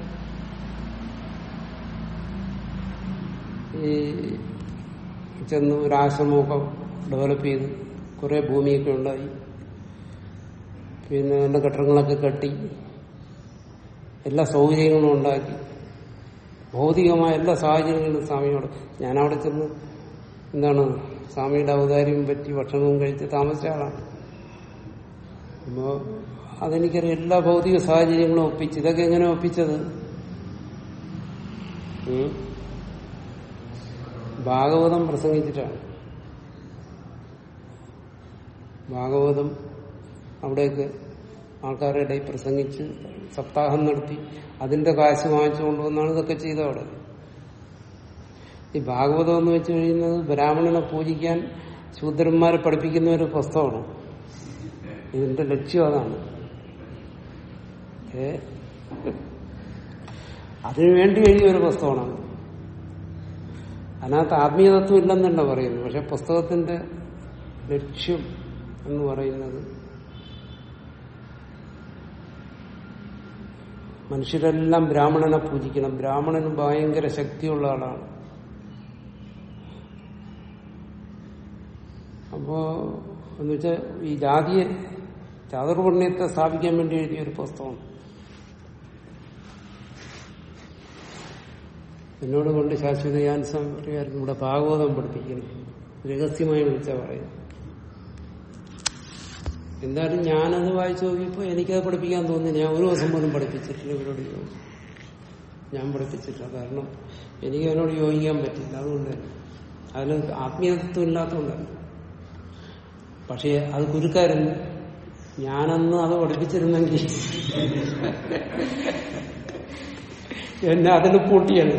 ഈ ചെന്ന് ഒരു ആശ്രമമൊക്കെ ഡെവലപ്പ് ചെയ്ത് കുറെ ഭൂമിയൊക്കെ ഉണ്ടായി പിന്നെ നല്ല കെട്ടിടങ്ങളൊക്കെ കെട്ടി എല്ലാ സൗകര്യങ്ങളും ഉണ്ടാക്കി ഭൗതികമായ എല്ലാ സാഹചര്യങ്ങളും സ്വാമിയോട് ഞാനവിടെ ചെന്ന് എന്താണ് സ്വാമിയുടെ ഔദാര്യം പറ്റി ഭക്ഷണവും കഴിച്ച് താമസിച്ച ആളാണ് അപ്പോ അതെനിക്കറിയാം എല്ലാ ഭൗതിക സാഹചര്യങ്ങളും ഒപ്പിച്ച് ഇതൊക്കെ എങ്ങനെ ഒപ്പിച്ചത് ഉം? ഭാഗവതം പ്രസംഗിച്ചിട്ടാണ് ഭാഗവതം അവിടെയൊക്കെ ആൾക്കാരുടെ ഇടയിൽ പ്രസംഗിച്ച് സപ്താഹം നടത്തി അതിന്റെ കാശ് വാങ്ങിച്ചു കൊണ്ടുവന്നാണ് ഇതൊക്കെ ചെയ്തത് അവിടെ ഈ ഭാഗവതം എന്ന് വെച്ച് കഴിയുന്നത് ബ്രാഹ്മണനെ പൂജിക്കാൻ ശൂദ്രന്മാരെ പഠിപ്പിക്കുന്ന ഒരു പുസ്തകമാണ് ഇതിന്റെ ലക്ഷ്യം അതാണ് ഏ അതിനുവേണ്ടി എഴുതിയ ഒരു പുസ്തകമാണ് അതിനകത്ത് ആത്മീയതത്വം ഇല്ലെന്നല്ല പറയുന്നു പക്ഷെ പുസ്തകത്തിന്റെ ലക്ഷ്യം എന്ന് പറയുന്നത് മനുഷ്യരെല്ലാം ബ്രാഹ്മണനെ പൂജിക്കണം ബ്രാഹ്മണന് ഭയങ്കര ശക്തിയുള്ള ആളാണ് അപ്പോ എന്ന് വെച്ചാൽ ഈ ജാതിയെ ചാതുർവർണ്ണയത്തെ സ്ഥാപിക്കാൻ വേണ്ടി എഴുതിയ ഒരു പുസ്തകം എന്നോട് കൊണ്ട് ശാശ്വത യാൻസം പറയുമായിരുന്നു ഇവിടെ ഭാഗവതം പഠിപ്പിക്കണം രഹസ്യമായി വിളിച്ചാ പറയും എന്തായാലും ഞാനത് വായിച്ചു നോക്കിയപ്പോൾ എനിക്കത് പഠിപ്പിക്കാൻ തോന്നി ഞാൻ ഒരു ദിവസം പോലും പഠിപ്പിച്ചിട്ടില്ല ഇവരോട് ചോദിച്ചു ഞാൻ പഠിപ്പിച്ചിട്ടില്ല കാരണം എനിക്ക് അതിനോട് യോജിക്കാൻ പറ്റില്ല അതുകൊണ്ട് തന്നെ അതിന് ആത്മീയത്വം ഇല്ലാത്തതുകൊണ്ടല്ല പക്ഷേ അത് ഗുരുക്കാരന് ഞാനന്ന് അത് പഠിപ്പിച്ചിരുന്നെങ്കിൽ എന്നെ അതിന് പൂട്ടിയാണ്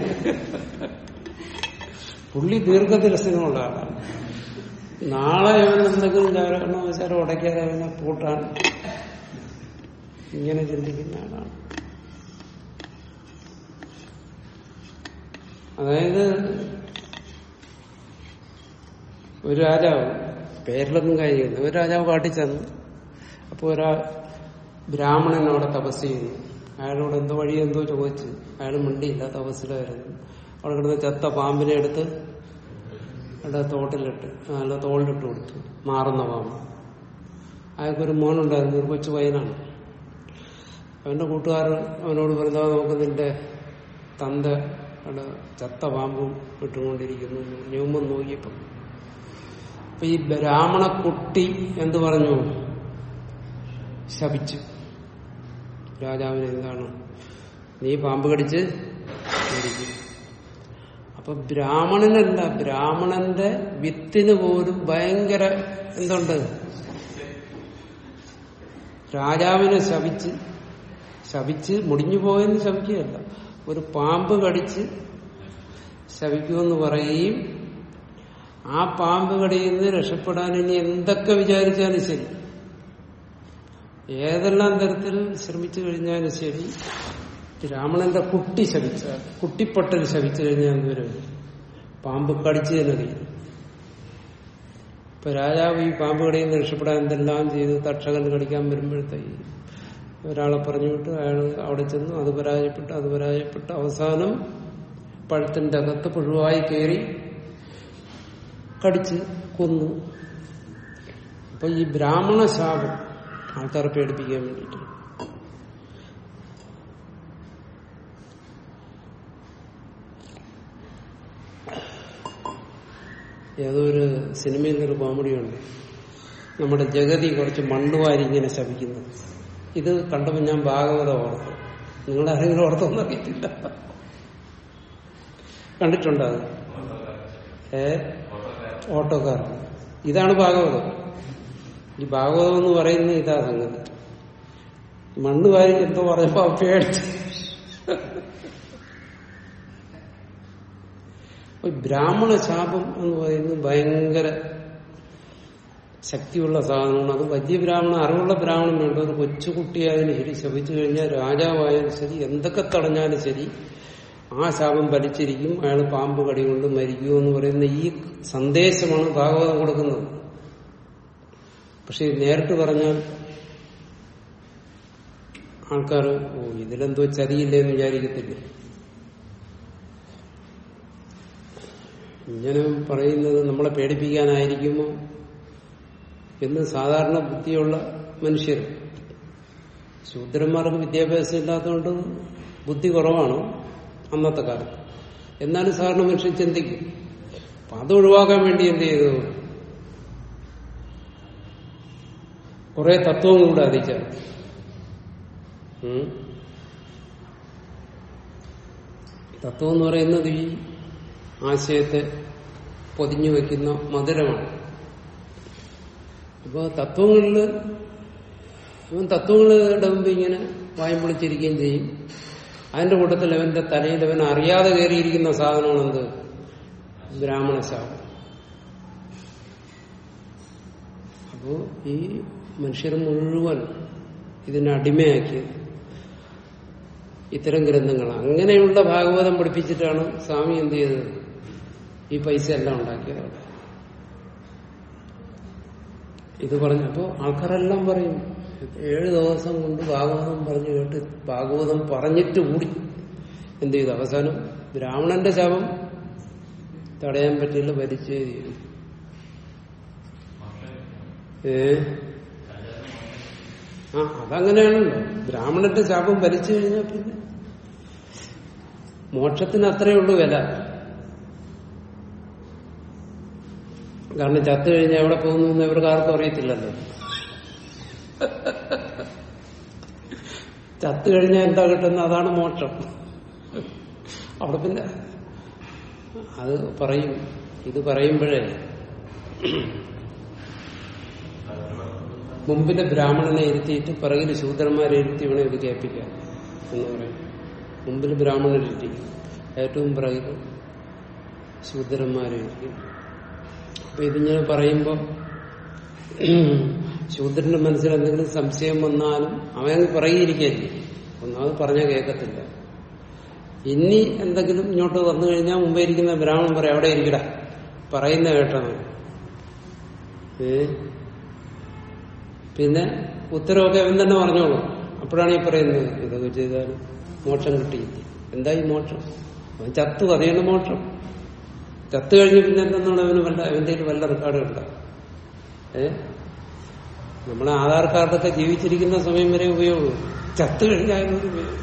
പുള്ളി ദീർഘദർശനമുള്ള ആളാണ് നാളെ അവൻ എന്തെങ്കിലും കാരണവശാലും ഉടയ്ക്കാതെ അവനെ പൂട്ടാൻ ഇങ്ങനെ ചിന്തിക്കുന്ന ആളാണ് അതായത് ഒരു രാജാവ് പേരിലൊന്നും കഴിയുന്നു ഒരു രാജാവ് കാട്ടിൽ ചെന്നു അപ്പോൾ ഒരാ ബ്രാഹ്മണൻ അവിടെ തപസ് ചെയ്യുന്നു അയാളോട് എന്തോ വഴി എന്തോ ചോദിച്ചു അയാൾ മിണ്ടിയില്ല തപസ്സിലായിരുന്നു അവിടെ കിടന്ന് ചത്ത പാമ്പിനെ എടുത്ത് അവിടെ തോട്ടിലിട്ട് നല്ല തോളിലിട്ട് കൊടുത്തു മാറുന്ന പാമ്പ് അയാൾക്കൊരു മോനുണ്ടായിരുന്നു ഒരു കൊച്ചു പയ്യനാണ് അവന്റെ കൂട്ടുകാർ അവനോട് പറഞ്ഞാൽ നമുക്ക് നിന്റെ തന്ത അവിടെ ചത്ത പാമ്പും ഇട്ടുകൊണ്ടിരിക്കുന്നു ഞുമ്പം നോക്കിയപ്പം അപ്പൊ ഈ ബ്രാഹ്മണ കുട്ടി എന്ത് പറഞ്ഞു ശപിച്ചു രാജാവിന് എന്താണ് നീ പാമ്പ് കടിച്ച് മരിക്കും അപ്പൊ ബ്രാഹ്മണനല്ല ബ്രാഹ്മണന്റെ വിത്തിന് പോലും ഭയങ്കര എന്തുണ്ട് രാജാവിനെ ശപിച്ച് ശപിച്ച് മുടിഞ്ഞു പോയെന്ന് ശപിക്കുകയല്ല ഒരു പാമ്പ് കടിച്ച് ശപിക്കുമെന്ന് പറയുകയും ആ പാമ്പ് കടിയിൽ നിന്ന് രക്ഷപ്പെടാൻ ഇനി എന്തൊക്കെ വിചാരിച്ചാലും ശരി ഏതെല്ലാം തരത്തിൽ ശ്രമിച്ചു കഴിഞ്ഞാലും ശരി ബ്രാഹ്മണന്റെ കുട്ടി ശപിച്ചാൽ കുട്ടിപ്പട്ടൽ ശപിച്ചു കഴിഞ്ഞാൽ എന്തുവരും പാമ്പ് കടിച്ചു തന്നെ തീരും ഇപ്പൊ രാജാവ് ഈ പാമ്പ് കടിയിൽ നിന്ന് രക്ഷപ്പെടാൻ എന്തെല്ലാം ചെയ്തു തക്ഷകൻ കടിക്കാൻ വരുമ്പോഴത്തേക്ക് ഒരാളെ പറഞ്ഞു വിട്ട് അയാൾ അവിടെ ചെന്നു അത് പരാജയപ്പെട്ടു അത് പരാജയപ്പെട്ടു അവസാനം പഴത്തിന്റെ അകത്ത് പുഴുവായി കയറി കടിച്ച് കൊന്നു അപ്പൊ ഈ ബ്രാഹ്മണ ശാപം ആൾക്കാരെ പേടിപ്പിക്കാൻ വേണ്ടിയിട്ട് ഏതോ ഒരു സിനിമയിൽ ഒരു കോമഡിയുണ്ട് നമ്മുടെ ജഗതി കുറച്ച് മണ്ണുവാരി ഇങ്ങനെ ശപിക്കുന്നു ഇത് കണ്ടപ്പോൾ ഞാൻ ഭാഗവത ഓർത്തു നിങ്ങൾ ആരെങ്കിലും ഓർത്തൊന്നും അറിയത്തില്ല കണ്ടിട്ടുണ്ടോ അത് ഏ ഓട്ടോക്കാർ ഇതാണ് ഭാഗവതം ഈ ഭാഗവതം എന്ന് പറയുന്നത് ഇതാ സംഗതി മണ്ണ് വാരി എന്തോ പറഞ്ഞപ്പോ പേടിച്ച് അപ്പൊ ബ്രാഹ്മണ ശാപം എന്ന് പറയുന്നത് ഭയങ്കര ശക്തിയുള്ള സാധനമാണ് അത് വലിയ ബ്രാഹ്മണൻ അറിവുള്ള ബ്രാഹ്മണൻ വേണ്ട ഒരു കൊച്ചുകുട്ടിയായാലും ശരി ശപിച്ചു കഴിഞ്ഞാൽ രാജാവായാലും ശരി എന്തൊക്കെ തടഞ്ഞാലും ശരി ആ ശാപം വലിച്ചിരിക്കും അയാൾ പാമ്പ് കടി കൊണ്ട് മരിക്കുമോ എന്ന് പറയുന്ന ഈ സന്ദേശമാണ് ഭാഗവതം കൊടുക്കുന്നത് പക്ഷെ ഇത് നേരിട്ട് പറഞ്ഞാൽ ആൾക്കാർ ഓ ഇതിലെന്തോ ചതിയില്ലേ എന്ന് വിചാരിക്കത്തില്ല ഇങ്ങനെ പറയുന്നത് നമ്മളെ പേടിപ്പിക്കാനായിരിക്കുമോ എന്ന് സാധാരണ ബുദ്ധിയുള്ള മനുഷ്യർ ശൂദ്രന്മാർക്ക് വിദ്യാഭ്യാസം ഇല്ലാത്തതുകൊണ്ട് ബുദ്ധി കുറവാണ് അന്നത്തെ കാലത്ത് എന്നാലും സാധാരണ മനുഷ്യൻ ചിന്തിക്കും അപ്പൊ അത് ഒഴിവാക്കാൻ വേണ്ടി എന്ത് ചെയ്തു കുറെ തത്വം കൂടെ അതിച്ച തത്വം എന്ന് പറയുന്നത് ഈ ആശയത്തെ പൊതിഞ്ഞു വെക്കുന്ന മധുരമാണ് അപ്പൊ തത്വങ്ങളില് അവൻ തത്വങ്ങളുടെ മുമ്പ് ഇങ്ങനെ വായും പൊളിച്ചിരിക്കുകയും ചെയ്യും അതിന്റെ കൂട്ടത്തിൽ അവന്റെ തലയിൽ അവൻ അറിയാതെ കയറിയിരിക്കുന്ന സാധനമാണ് എന്ത് ബ്രാഹ്മണ ശാപം അപ്പോ ഈ മനുഷ്യർ മുഴുവൻ ഇതിനെ അടിമയാക്കിയത് ഇത്തരം ഗ്രന്ഥങ്ങളാണ് അങ്ങനെയുള്ള ഭാഗവതം പഠിപ്പിച്ചിട്ടാണ് സ്വാമി എന്ത് ചെയ്തത് ഈ പൈസ എല്ലാം ഉണ്ടാക്കിയത് അവിടെ ഇത് പറഞ്ഞപ്പോ ആൾക്കാരെല്ലാം പറയും ഏഴ് ദിവസം കൊണ്ട് ഭാഗവതം പറഞ്ഞു കേട്ട് ഭാഗവതം പറഞ്ഞിട്ട് കൂടി എന്ത് ചെയ്തു അവസാനം ബ്രാഹ്മണന്റെ ശവം തടയാൻ പറ്റില്ല ഭരിച്ചേ ചെയ്തു ഏ ആ അതങ്ങനെയാണല്ലോ ബ്രാഹ്മണന്റെ ശാപം ഭരിച്ചു കഴിഞ്ഞാൽ പിന്നെ മോക്ഷത്തിന് അത്രയേ ഉള്ളൂ വില കാരണം ചത്തു കഴിഞ്ഞാൽ എവിടെ പോകുന്നു എന്ന് ഇവർക്ക് ആർക്കും അറിയത്തില്ലല്ലോ ചത്തു കഴിഞ്ഞാൽ എന്താ കിട്ടുന്നത് അതാണ് മോക്ഷം അവിടെ പിന്നെ അത് പറയും ഇത് പറയുമ്പോഴേ മുമ്പിലെ ബ്രാഹ്മണനെ ഇരുത്തിയിട്ട് പിറകിൽ ശൂദ്രന്മാരെ ഇരുത്തി വേണം ഇത് കേൾപ്പിക്കാം എന്ന് പറയും മുമ്പിൽ ബ്രാഹ്മണനെ ഇരുത്തി ഏറ്റവും പിറകിൽ ശൂദ്രന്മാരെ ഇരിക്കും അപ്പൊ ഇതിങ്ങനെ പറയുമ്പോൾ ശൂദ്രന്റെ മനസ്സിൽ എന്തെങ്കിലും സംശയം വന്നാലും അവൻ പറയിരിക്കല്ലേ ഒന്നാമത് പറഞ്ഞാൽ കേൾക്കത്തില്ല ഇനി എന്തെങ്കിലും ഇങ്ങോട്ട് വന്നു കഴിഞ്ഞാൽ മുമ്പേ ഇരിക്കുന്ന ബ്രാഹ്മണൻ പറയാം അവിടെ ഇരിക്കട പറയുന്ന കേട്ടാണ് ഏ പിന്നെ ഉത്തരവൊക്കെ അവൻ തന്നെ പറഞ്ഞോളൂ അപ്പോഴാണ് ഈ പറയുന്നത് ഇതൊക്കെ ചെയ്താൽ മോക്ഷം കിട്ടിയില്ല എന്തായി മോക്ഷം അവൻ ചത്തു അതേണ്ട മോക്ഷം ചത്തു കഴിഞ്ഞ് പിന്നെ എന്തെന്നാണ് അവന് വല്ല അവന്റെ വല്ല റെക്കോർഡുണ്ട ഏ നമ്മളെ ആധാർ കാർഡൊക്കെ ജീവിച്ചിരിക്കുന്ന സമയം വരെ ഉപയോഗമുള്ളൂ ചത്തു കഴിഞ്ഞാൽ ഒരു ഉപയോഗം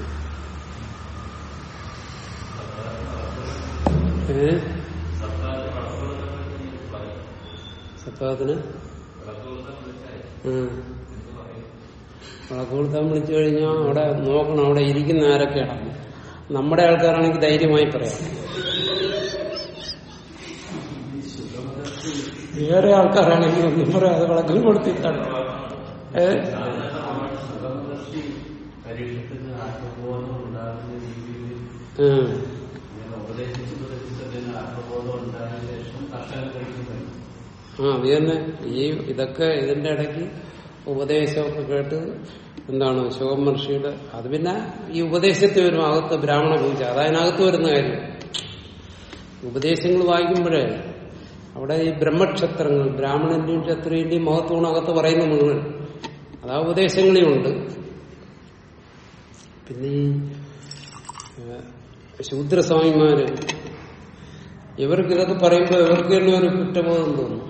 ഏ സത്താത്തിന് വിളക്ക് കൊടുത്താൻ വിളിച്ചു കഴിഞ്ഞാൽ അവിടെ നോക്കണം അവിടെ ഇരിക്കുന്ന ആരൊക്കെയാണ് നമ്മുടെ ആൾക്കാരാണെങ്കിൽ ധൈര്യമായി പറയാം വേറെ ആൾക്കാരാണെങ്കിൽ ഒന്നും പറയാതെ വിളക്കും കൊടുത്തിട്ടാണ് ഏ പരീക്ഷത്തിന് ആത്മബോധം ഉണ്ടാകുന്ന രീതിയിൽ ഉം. ഇങ്ങനെ ഉപദേശിച്ച് ഉപദേശിച്ചതിന് ആത്മബോധം ഉണ്ടായതിനു ശേഷം കർഷകൻ കഴിക്കുന്നത് ആ അത് തന്നെ ഈ ഇതൊക്കെ ഇതിന്റെ ഇടയ്ക്ക് ഉപദേശമൊക്കെ കേട്ട് എന്താണ് ശോകമഹർഷിയുടെ അത് പിന്നെ ഈ ഉപദേശത്തിൽ വരും അകത്ത് ബ്രാഹ്മണ പൂജ അതതിനകത്ത് വരുന്ന കാര്യം ഉപദേശങ്ങൾ വായിക്കുമ്പോഴേ അവിടെ ഈ ബ്രഹ്മക്ഷത്രങ്ങൾ ബ്രാഹ്മണന്റെയും ക്ഷത്രിയന്റെയും മഹത്വമാണ് അകത്ത് പറയുന്ന മുഴുവൻ അതാ ഉപദേശങ്ങളേ ഉണ്ട് പിന്നെ ഈ ഏഹ്, ശൂദ്രസ്വാമിമാര് ഇവർക്ക് ഇതൊക്കെ പറയുമ്പോൾ ഇവർക്ക് തന്നെ ഒരു കുറ്റബോധം തോന്നും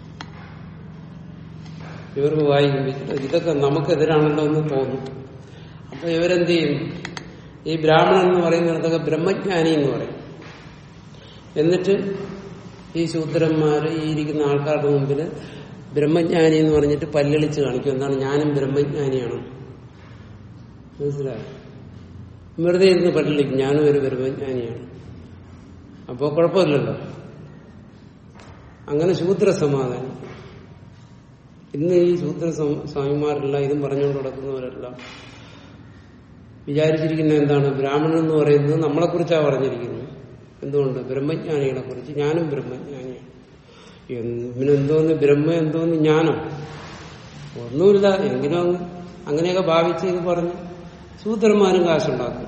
ഇവർക്ക് വായിക്കുമ്പോൾ ഇതൊക്കെ നമുക്കെതിരാണല്ലോ എന്ന് തോന്നും അപ്പൊ ഇവരെന്ത് ചെയ്യും ഈ ബ്രാഹ്മണൻ എന്ന് പറയുന്നിടത്തൊക്കെ ബ്രഹ്മജ്ഞാനി എന്ന് പറയും എന്നിട്ട് ഈ ശൂദ്രന്മാര് ഈ ഇരിക്കുന്ന ആൾക്കാരുടെ മുമ്പിൽ ബ്രഹ്മജ്ഞാനി എന്ന് പറഞ്ഞിട്ട് പല്ലളിച്ച് കാണിക്കും എന്താണ് ഞാനും ബ്രഹ്മജ്ഞാനിയാണ് മനസ്സിലായോ വെറുതെ ഇരുന്ന് പള്ളിക്കും ഞാനും ഒരു ബ്രഹ്മജ്ഞാനിയാണ് അപ്പോ കുഴപ്പമില്ലല്ലോ അങ്ങനെ ശൂദ്ര സമാധാനം ഇന്ന് ഈ ശൂദ്ര സം- സ്വാമിമാരെല്ലാം ഇതും പറഞ്ഞുകൊണ്ട് നടക്കുന്നവരെല്ലാം വിചാരിച്ചിരിക്കുന്നത് എന്താണ് ബ്രാഹ്മണൻ എന്ന് പറയുന്നത് നമ്മളെക്കുറിച്ചാണ് പറഞ്ഞിരിക്കുന്നത് എന്തുകൊണ്ട് ബ്രഹ്മജ്ഞാനികളെ കുറിച്ച് ഞാനും ബ്രഹ്മജ്ഞാനിയാണ് എന്ത് പിന്നെ എന്തോന്ന് ബ്രഹ്മ എന്തോന്ന് ജ്ഞാനം ഒന്നുമില്ല എങ്കിലും അങ്ങ് അങ്ങനെയൊക്കെ ഭാവിച്ച് ഇത് പറഞ്ഞ് ശൂദ്രന്മാരും കാശുണ്ടാക്കും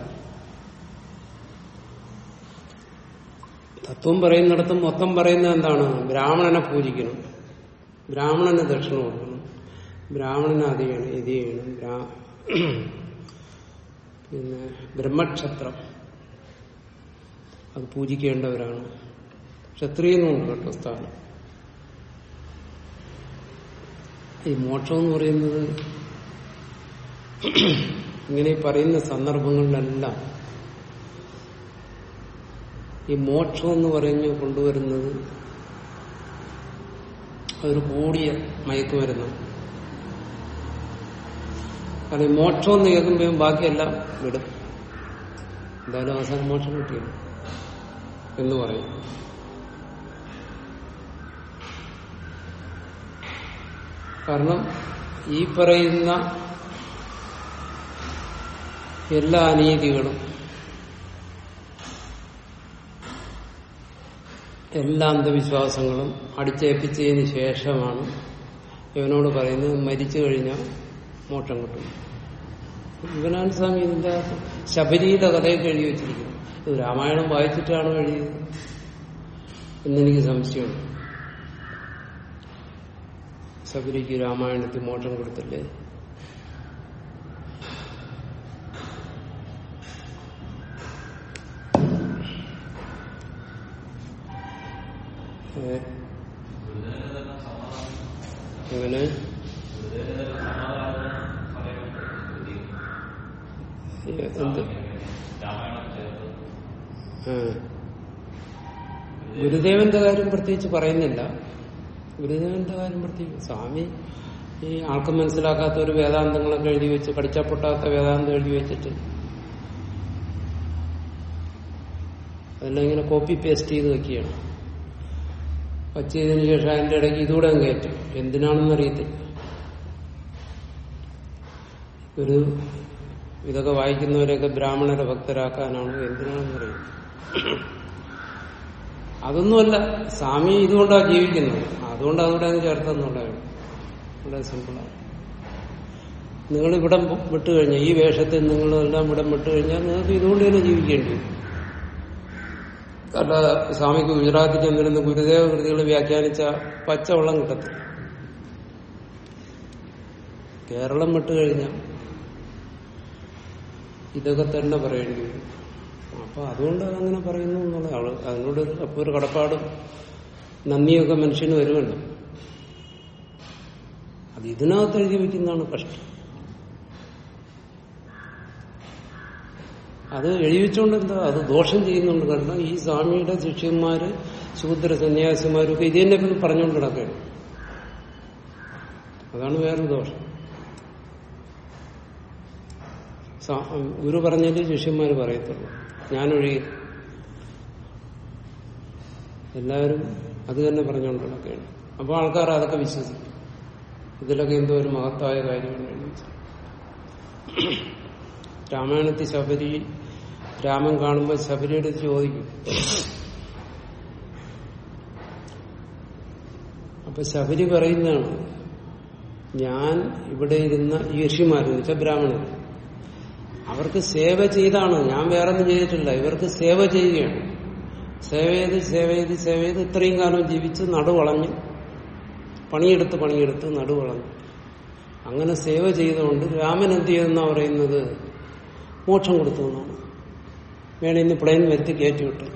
തത്വം പറയുന്നിടത്തും മൊത്തം പറയുന്നത് എന്താണ് ബ്രാഹ്മണനെ പൂജിക്കണം ബ്രാഹ്മണന് ദക്ഷിണ കൊടുക്കണം ബ്രാഹ്മണന് അത് ചെയ്യണം ഇത് ചെയ്യണം ബ്രാ- പിന്നെ ബ്രഹ്മക്ഷത്രം അത് പൂജിക്കേണ്ടവരാണ് ക്ഷത്രിയനുണ്ട് കേട്ടോ സ്ഥാനം ഈ മോക്ഷം എന്ന് പറയുന്നത് ഇങ്ങനെ ഈ പറയുന്ന സന്ദർഭങ്ങളിലെല്ലാം ഈ മോക്ഷം എന്ന് പറഞ്ഞ് കൊണ്ടുവരുന്നത് അതൊരു കൂടിയ മയക്കുമരുന്ന് കാരണം ഈ മോക്ഷം എന്ന് കേൾക്കുമ്പോഴും ബാക്കിയെല്ലാം വിടും എന്തായാലും അവസാനം മോക്ഷം കിട്ടിയത് എന്ന് പറയും കാരണം ഈ പറയുന്ന എല്ലാ അനീതികളും എല്ലാ അന്ധവിശ്വാസങ്ങളും അടിച്ചേൽപ്പിച്ചതിന് ശേഷമാണ് ഇവനോട് പറയുന്നത് മരിച്ചു കഴിഞ്ഞാൽ മോക്ഷം കിട്ടും ഇവനാണ് സ്വാമി ഇതിന്റെ അകത്ത് ശബരിയുടെ കഥയൊക്കെ എഴുതി വെച്ചിരിക്കുന്നത് ഇത് രാമായണം വായിച്ചിട്ടാണോ എഴുതിയത് എന്നെനിക്ക് സംശയമുണ്ട് ശബരിക്ക് രാമായണത്തിൽ മോക്ഷം കൊടുത്തില്ലേ ഏ? എങ്ങനെ ഏ, എന്ത് ആ. ഗുരുദേവന്റെ കാര്യം പ്രത്യേകിച്ച് പറയുന്നില്ല ഗുരുദേവന്റെ കാര്യം പ്രത്യേകിച്ച് സ്വാമി ഈ ആൾക്ക് മനസ്സിലാക്കാത്ത ഒരു വേദാന്തങ്ങളൊക്കെ എഴുതി വെച്ച് പഠിച്ചാൽ പൊട്ടാത്ത വേദാന്തം എഴുതി വെച്ചിട്ട് അതെല്ലാം ഇങ്ങനെ കോപ്പി പേസ്റ്റ് ചെയ്ത് വെക്കുകയാണ് വച്ചതിന് ശേഷം അതിന്റെ ഇടയ്ക്ക് ഇതുകൂടെ അങ്ങ് കയറ്റും എന്തിനാണെന്ന് അറിയത്തില്ല ഒരു ഇതൊക്കെ വായിക്കുന്നവരെയൊക്കെ ബ്രാഹ്മണരെ ഭക്തരാക്കാനാണോ എന്തിനാണെന്ന് അറിയും അതൊന്നുമല്ല സ്വാമി ഇതുകൊണ്ടാണ് ജീവിക്കുന്നത് അതുകൊണ്ട് അതുകൂടെ അങ്ങ് ചേർത്തെന്നുള്ളതാണ് വളരെ സിമ്പിളാണ് നിങ്ങൾ ഇവിടം വിട്ടുകഴിഞ്ഞാൽ ഈ വേഷത്തിൽ നിങ്ങളെല്ലാം ഇവിടം വിട്ടുകഴിഞ്ഞാൽ നിങ്ങൾക്ക് ഇതുകൊണ്ട് തന്നെ ജീവിക്കേണ്ടി വരും അല്ലാതെ സ്വാമിക്ക് ഗുജറാത്തിൽ ചെന്നിരുന്ന ഗുരുദേവ കൃതികൾ വ്യാഖ്യാനിച്ച പച്ചവെള്ളം കിട്ടത്തില്ല കേരളം വിട്ടുകഴിഞ്ഞാൽ ഇതൊക്കെ തന്നെ പറയേണ്ടി വരും അപ്പൊ അതുകൊണ്ട് അതങ്ങനെ പറയുന്നു എന്നുള്ള ആള് അതിനോട് ഒരു- അപ്പൊ ഒരു കടപ്പാടും നന്ദിയൊക്കെ മനുഷ്യന് വരുമല്ലോ അത് ഇതിനകത്ത് എഴുതി വെക്കുന്നതാണ് കഷ്ടം അത് എഴുതിച്ചുകൊണ്ട് എന്താ അത് ദോഷം ചെയ്യുന്നുണ്ട് കാരണം ഈ സ്വാമിയുടെ ശിഷ്യന്മാര് ശൂദ്ര സന്യാസിമാരൊക്കെ ഇത് തന്നെ പിന്നെ പറഞ്ഞുകൊണ്ട് കിടക്കുകയാണ് അതാണ് വേറൊരു ദോഷം സാ- ഗുരു പറഞ്ഞാലേ ശിഷ്യന്മാര് പറയത്തുള്ളൂ ഞാനൊഴികെ എല്ലാവരും അത് തന്നെ പറഞ്ഞുകൊണ്ട് കിടക്കുകയാണ് അപ്പൊ ആൾക്കാർ അതൊക്കെ വിശ്വസിക്കും ഇതിലൊക്കെ എന്തോ ഒരു മഹത്തായ കാര്യമാണ് എഴുതി വെച്ചത്. രാമായണത്തിൽ ശബരി രാമൻ കാണുമ്പോൾ ശബരിയുടെ ചോദിക്കും അപ്പൊ ശബരി പറയുന്നതാണ് ഞാൻ ഇവിടെ ഇരുന്ന ഈ ഋഷിമാരെന്ന് വെച്ചാൽ ബ്രാഹ്മണർ അവർക്ക് സേവ ചെയ്താണ് ഞാൻ വേറെ ഒന്നും ചെയ്തിട്ടില്ല ഇവർക്ക് സേവ ചെയ്യുകയാണ് സേവ ചെയ്ത് സേവ ചെയ്ത് സേവ ചെയ്ത് ഇത്രയും കാലം ജീവിച്ച് നടുവളഞ്ഞ് പണിയെടുത്ത് പണിയെടുത്ത് നടുവളഞ്ഞു അങ്ങനെ സേവ ചെയ്തുകൊണ്ട് രാമൻ എന്ത് ചെയ്തെന്നാ പറയുന്നത് മോക്ഷം കൊടുത്തു എന്നാണ് വേണേ ഇന്ന് പ്ലെയിൻ വരുത്തി കയറ്റിവിട്ടു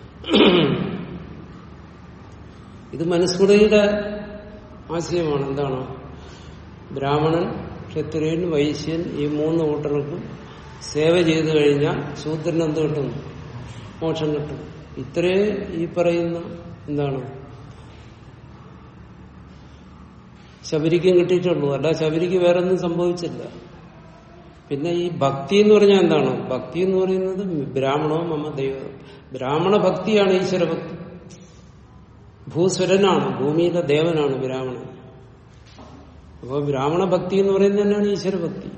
ഇത് മനുസ്മൃതിയുടെ ആശയമാണ് എന്താണ് ബ്രാഹ്മണൻ ക്ഷത്രിയൻ വൈശ്യൻ ഈ മൂന്ന് കൂട്ടർക്കും സേവ ചെയ്തു കഴിഞ്ഞാൽ ശൂദ്രന് എന്ത് കിട്ടും മോക്ഷം കിട്ടും ഇത്രേ ഈ പറയുന്ന എന്താണ് ശബരിക്കും കിട്ടിയിട്ടുള്ളൂ അല്ല ശബരിക്ക് വേറെ ഒന്നും സംഭവിച്ചില്ല പിന്നെ ഈ ഭക്തി എന്ന് പറഞ്ഞാൽ എന്താണ് ഭക്തി എന്ന് പറയുന്നത് ബ്രാഹ്മണോ മമ ദൈവ ബ്രാഹ്മണ ഭക്തിയാണ് ഈശ്വരഭക്തി ഭൂസ്വരനാണ് ഭൂമിയിലെ ദേവനാണ് ബ്രാഹ്മണൻ അപ്പോൾ ബ്രാഹ്മണ ഭക്തി എന്ന് പറയുന്നത് തന്നെയാണ് ഈശ്വരഭക്തി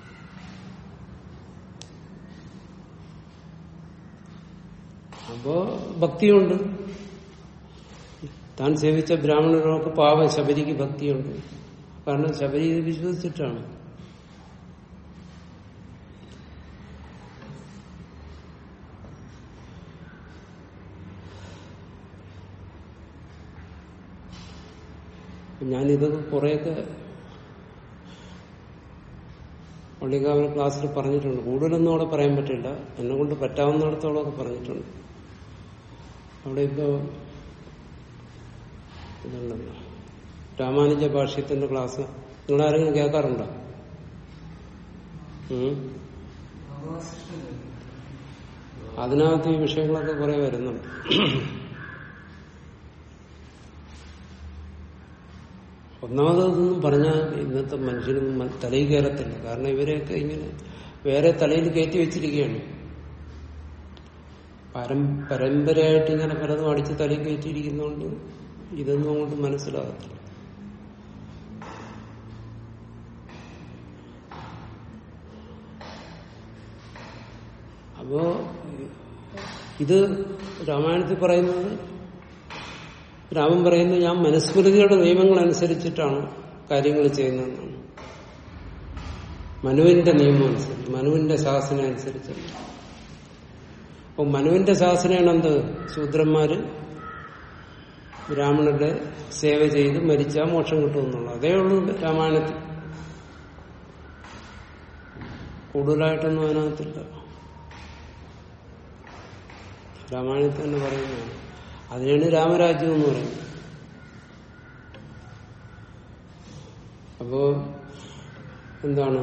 അപ്പോ ഭക്തിയുണ്ട് താൻ സേവിച്ച ബ്രാഹ്മണർക്ക് പാവ ശബരിക്ക് ഭക്തിയുണ്ട് കാരണം ശബരി വിശ്വസിച്ചിട്ടാണ് ഞാനിതൊക്കെ കുറെയൊക്കെ പള്ളിക്കാവൽ ക്ലാസ്സിൽ പറഞ്ഞിട്ടുണ്ട് കൂടുതലൊന്നും അവിടെ പറയാൻ പറ്റില്ല എന്നെ കൊണ്ട് പറ്റാവുന്നിടത്തോളമൊക്കെ പറഞ്ഞിട്ടുണ്ട് അവിടെ ഇപ്പോ ഇതുണ്ടല്ലോ രാമാനുജ ഭാഷ്യത്തിന്റെ ക്ലാസ് നിങ്ങൾ ആരെങ്കിലും കേൾക്കാറുണ്ടോ ഉം? അതിനകത്ത് ഈ വിഷയങ്ങളൊക്കെ കുറെ വരുന്നുണ്ട് ഒന്നാമത് ഇതൊന്നും പറഞ്ഞാൽ ഇന്നത്തെ മനുഷ്യനൊന്നും മ- തലയിൽ കയറത്തില്ല കാരണം ഇവരെയൊക്കെ ഇങ്ങനെ വേറെ തലയിൽ കയറ്റി വെച്ചിരിക്കുകയാണ് പരം പരമ്പരയായിട്ട് ഇങ്ങനെ പലതും അടിച്ച് തലയിൽ കയറ്റിയിരിക്കുന്നതുകൊണ്ട് ഇതൊന്നും അങ്ങോട്ട് മനസ്സിലാകത്തില്ല അപ്പോ ഇത് രാമായണത്തിൽ പറയുന്നത് രാമൻ പറയുന്നത് ഞാൻ മനുസ്മൃതിയുടെ നിയമങ്ങൾ അനുസരിച്ചിട്ടാണ് കാര്യങ്ങൾ ചെയ്യുന്നതെന്നാണ് മനുവിന്റെ നിയമം അനുസരിച്ച് മനുവിന്റെ ശാസന അനുസരിച്ച് അപ്പൊ മനുവിന്റെ ശാസനയാണ് എന്ത് ശൂദ്രന്മാര് ബ്രാഹ്മണരുടെ സേവ ചെയ്ത് മരിച്ചാൽ മോക്ഷം കിട്ടുമെന്നുള്ളത് അതേ ഉള്ളൂ രാമായണത്തിൽ കൂടുതലായിട്ടൊന്നും അതിനകത്തില്ല രാമായണത്തിൽ തന്നെ പറയുന്നതാണ് അതിനാണ് രാമരാജ്യം എന്ന് പറയുന്നത് അപ്പോ എന്താണ്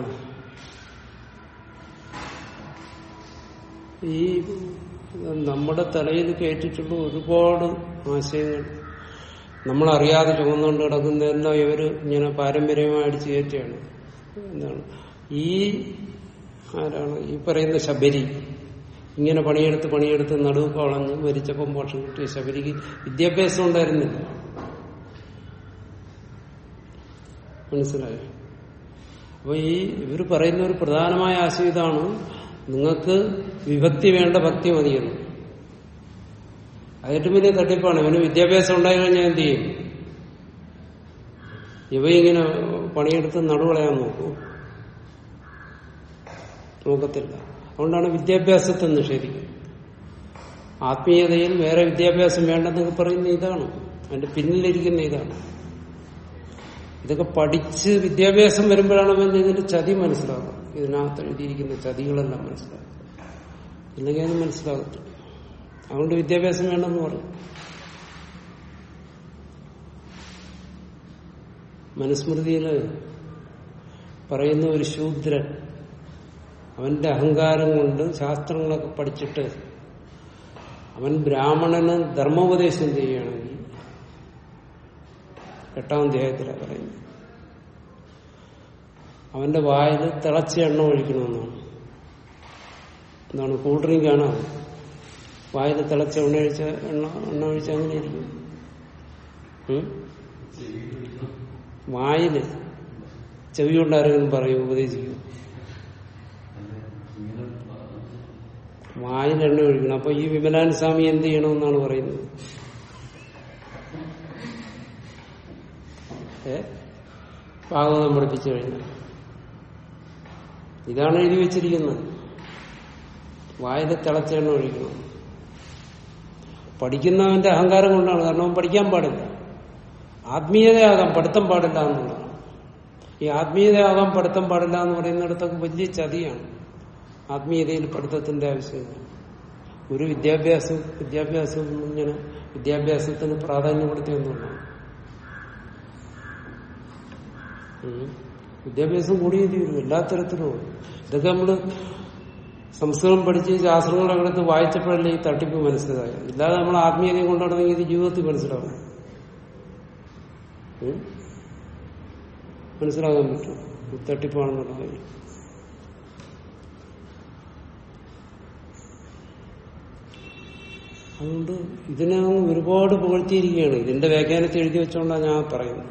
ഈ നമ്മുടെ തലയിൽ കയറ്റിട്ടുള്ള ഒരുപാട് ആശയങ്ങൾ നമ്മളറിയാതെ ചുമന്നുകൊണ്ട് കിടക്കുന്നതെല്ലാം ഇവര് ഇങ്ങനെ പാരമ്പര്യമായി അടിച്ചു കയറ്റുകയാണ് എന്താണ് ഈ ആരാണ് ഈ പറയുന്ന ശബരി ഇങ്ങനെ പണിയെടുത്ത് പണിയെടുത്ത് നടുവ് കളഞ്ഞ് മരിച്ചപ്പം മോക്ഷം കിട്ടിയ ശബരിക്ക് വിദ്യാഭ്യാസം ഉണ്ടായിരുന്നില്ല മനസ്സിലായോ അപ്പൊ ഈ ഇവർ പറയുന്ന ഒരു പ്രധാനമായ ആശയം ഇതാണ് നിങ്ങൾക്ക് വിഭക്തി വേണ്ട ഭക്തി മതിയെന്ന് അതേറ്റവും വലിയ തട്ടിപ്പാണ് ഇവന് വിദ്യാഭ്യാസം ഉണ്ടായി കഴിഞ്ഞാൽ എന്ത് ചെയ്യും ഇവ ഇങ്ങനെ പണിയെടുത്ത് നടുകളയാൻ നോക്കൂ നോക്കത്തില്ല അതുകൊണ്ടാണ് വിദ്യാഭ്യാസത്തെ നിഷേധിക്കുന്നത് ആത്മീയതയിൽ വേറെ വിദ്യാഭ്യാസം വേണ്ടെന്നൊക്കെ പറയുന്ന ഇതാണ് അതിന്റെ പിന്നിലിരിക്കുന്ന ഇതാണ് ഇതൊക്കെ പഠിച്ച് വിദ്യാഭ്യാസം വരുമ്പോഴാണ് അവൻ ഇതിന്റെ ചതി മനസ്സിലാകുക ഇതിനകത്ത് എഴുതിയിരിക്കുന്ന ചതികളെല്ലാം മനസ്സിലാകും ഇല്ലെങ്കിൽ അത് മനസ്സിലാകത്തില്ല അതുകൊണ്ട് വിദ്യാഭ്യാസം വേണ്ടെന്ന് പറയും മനുസ്മൃതിയില് പറയുന്ന ഒരു ശൂദ്രൻ അവന്റെ അഹങ്കാരം കൊണ്ട് ശാസ്ത്രങ്ങളൊക്കെ പഠിച്ചിട്ട് അവൻ ബ്രാഹ്മണന് ധർമ്മോപദേശം ചെയ്യുകയാണെങ്കിൽ എട്ടാം അധ്യായത്തിലാണ് പറയുന്നത് അവന്റെ വായിൽ തിളച്ച എണ്ണ ഒഴിക്കണമെന്നാണ് എന്താണ് കൂൾ ഡ്രിങ്ക് ആണ് അത് വായിൽ തിളച്ച എണ്ണ ഒഴിച്ച എണ്ണ എണ്ണ ഒഴിച്ച അങ്ങനെ ഇരിക്കും ഉം? വായില് ചെവി കൊണ്ടാരെങ്കിലും പറയും ഉപദേശിക്കും വായിൽ എണ്ണ ഒഴിക്കണം അപ്പൊ ഈ വിമലാൻ സ്വാമി എന്ത് ചെയ്യണമെന്നാണ് പറയുന്നത് ഏ ഭാഗവതം പഠിപ്പിച്ചു കഴിഞ്ഞാൽ ഇതാണ് എഴുതി വെച്ചിരിക്കുന്നത് വായിൽ തിളച്ച എണ്ണ ഒഴിക്കണം പഠിക്കുന്നവന്റെ അഹങ്കാരം കൊണ്ടാണ് കാരണം അവൻ പഠിക്കാൻ പാടില്ല ആത്മീയതയാകാം പഠിത്തം പാടില്ല എന്നുള്ളതാണ് ഈ ആത്മീയതയാകാൻ പഠിത്തം പാടില്ല എന്ന് പറയുന്നിടത്തൊക്കെ വലിയ ചതിയാണ് ആത്മീയതയിൽ പഠിത്തത്തിന്റെ ആവശ്യമില്ല ഒരു വിദ്യാഭ്യാസം വിദ്യാഭ്യാസം ഇങ്ങനെ വിദ്യാഭ്യാസത്തിന് പ്രാധാന്യം കൊടുത്തിയൊന്നുള്ളതാണ് ഉം. വിദ്യാഭ്യാസം കൂടിയേ തീരും എല്ലാ തരത്തിലും ഇതൊക്കെ നമ്മള് സംസ്കൃതം പഠിച്ച് ശാസ്ത്രങ്ങളൊക്കെ എടുത്ത് വായിച്ചപ്പോഴല്ലേ ഈ തട്ടിപ്പ് മനസ്സിലായത് ഇല്ലാതെ നമ്മൾ ആത്മീയതയും കൊണ്ടുനടന്നെങ്കിൽ ഇത് ജീവിതത്തിൽ മനസ്സിലാവും ഉം? മനസ്സിലാകാൻ പറ്റും ഇത് തട്ടിപ്പാണെന്നുള്ള കാര്യം അതുകൊണ്ട് ഇതിനെ അങ്ങ് ഒരുപാട് പുകഴ്ത്തിയിരിക്കുകയാണ് ഇതിന്റെ വ്യാഖ്യാനത്തിൽ എഴുതി വെച്ചോണ്ടാണ് ഞാൻ പറയുന്നത്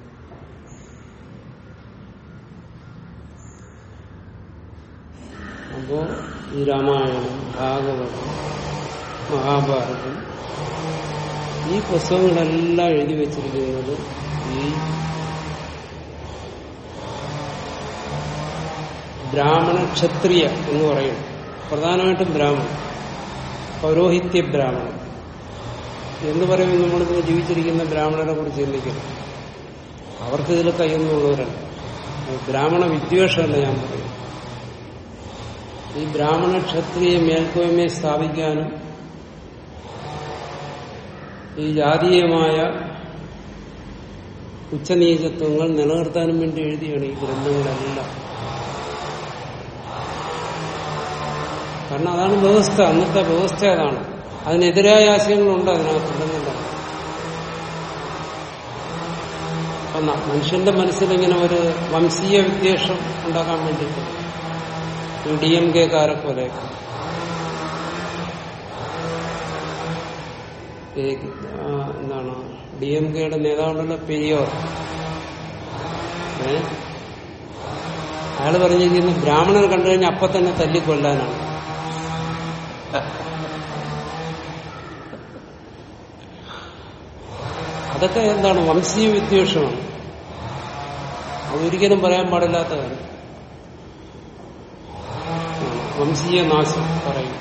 അപ്പോ ഈ രാമായണം ഭാഗവതം മഹാഭാരതം ഈ പുസ്തകങ്ങളെല്ലാം എഴുതി വെച്ചിരിക്കുന്നത് ഈ ബ്രാഹ്മണ ക്ഷത്രിയ എന്ന് പറയും പ്രധാനമായിട്ടും ബ്രാഹ്മണൻ പൗരോഹിത്യ ബ്രാഹ്മണൻ എന്ന് പറയുമ്പോൾ നമ്മളിന്ന് ജീവിച്ചിരിക്കുന്ന ബ്രാഹ്മണരെ കുറിച്ച് ചിന്തിക്കണം അവർക്ക് ഇതിൽ കയ്യൊന്നുള്ളവരല്ല ബ്രാഹ്മണ വിദ്വേഷമല്ല ഞാൻ പറയും ഈ ബ്രാഹ്മണ ക്ഷത്രിയ മേൽക്കോയ്മയെ സ്ഥാപിക്കാനും ഈ ജാതീയമായ ഉച്ചനീചത്വങ്ങൾ നിലനിർത്താനും വേണ്ടി എഴുതിയാണ് ഈ ഗ്രന്ഥങ്ങളെല്ലാം കാരണം അതാണ് വ്യവസ്ഥ അന്നത്തെ വ്യവസ്ഥ അതാണ് അതിനെതിരായ ആശയങ്ങളുണ്ട് അതിനകത്തുണ്ടെന്നില്ല അപ്പൊ ന- മനുഷ്യന്റെ മനസ്സിലിങ്ങനെ ഒരു വംശീയ വിദ്വേഷം ഉണ്ടാക്കാൻ വേണ്ടിയിട്ട് ഈ ഡി എം കെക്കാരെ പോലെ ഈ, ആ, എന്താണ് ഡി എം കെയുടെ നേതാവുണ്ടല്ലോ പെരിയോർ ഏ അയാൾ പറഞ്ഞിരിക്കുന്നത് ബ്രാഹ്മണനെ കണ്ടു കഴിഞ്ഞാൽ അപ്പൊ തന്നെ തല്ലിക്കൊല്ലാനാണ് അതൊക്കെ എന്താണ് വംശീയ വിദ്വേഷമാണ് അതൊരിക്കലും പറയാൻ പാടില്ലാത്ത കാര്യം വംശീയ നാശം പറയും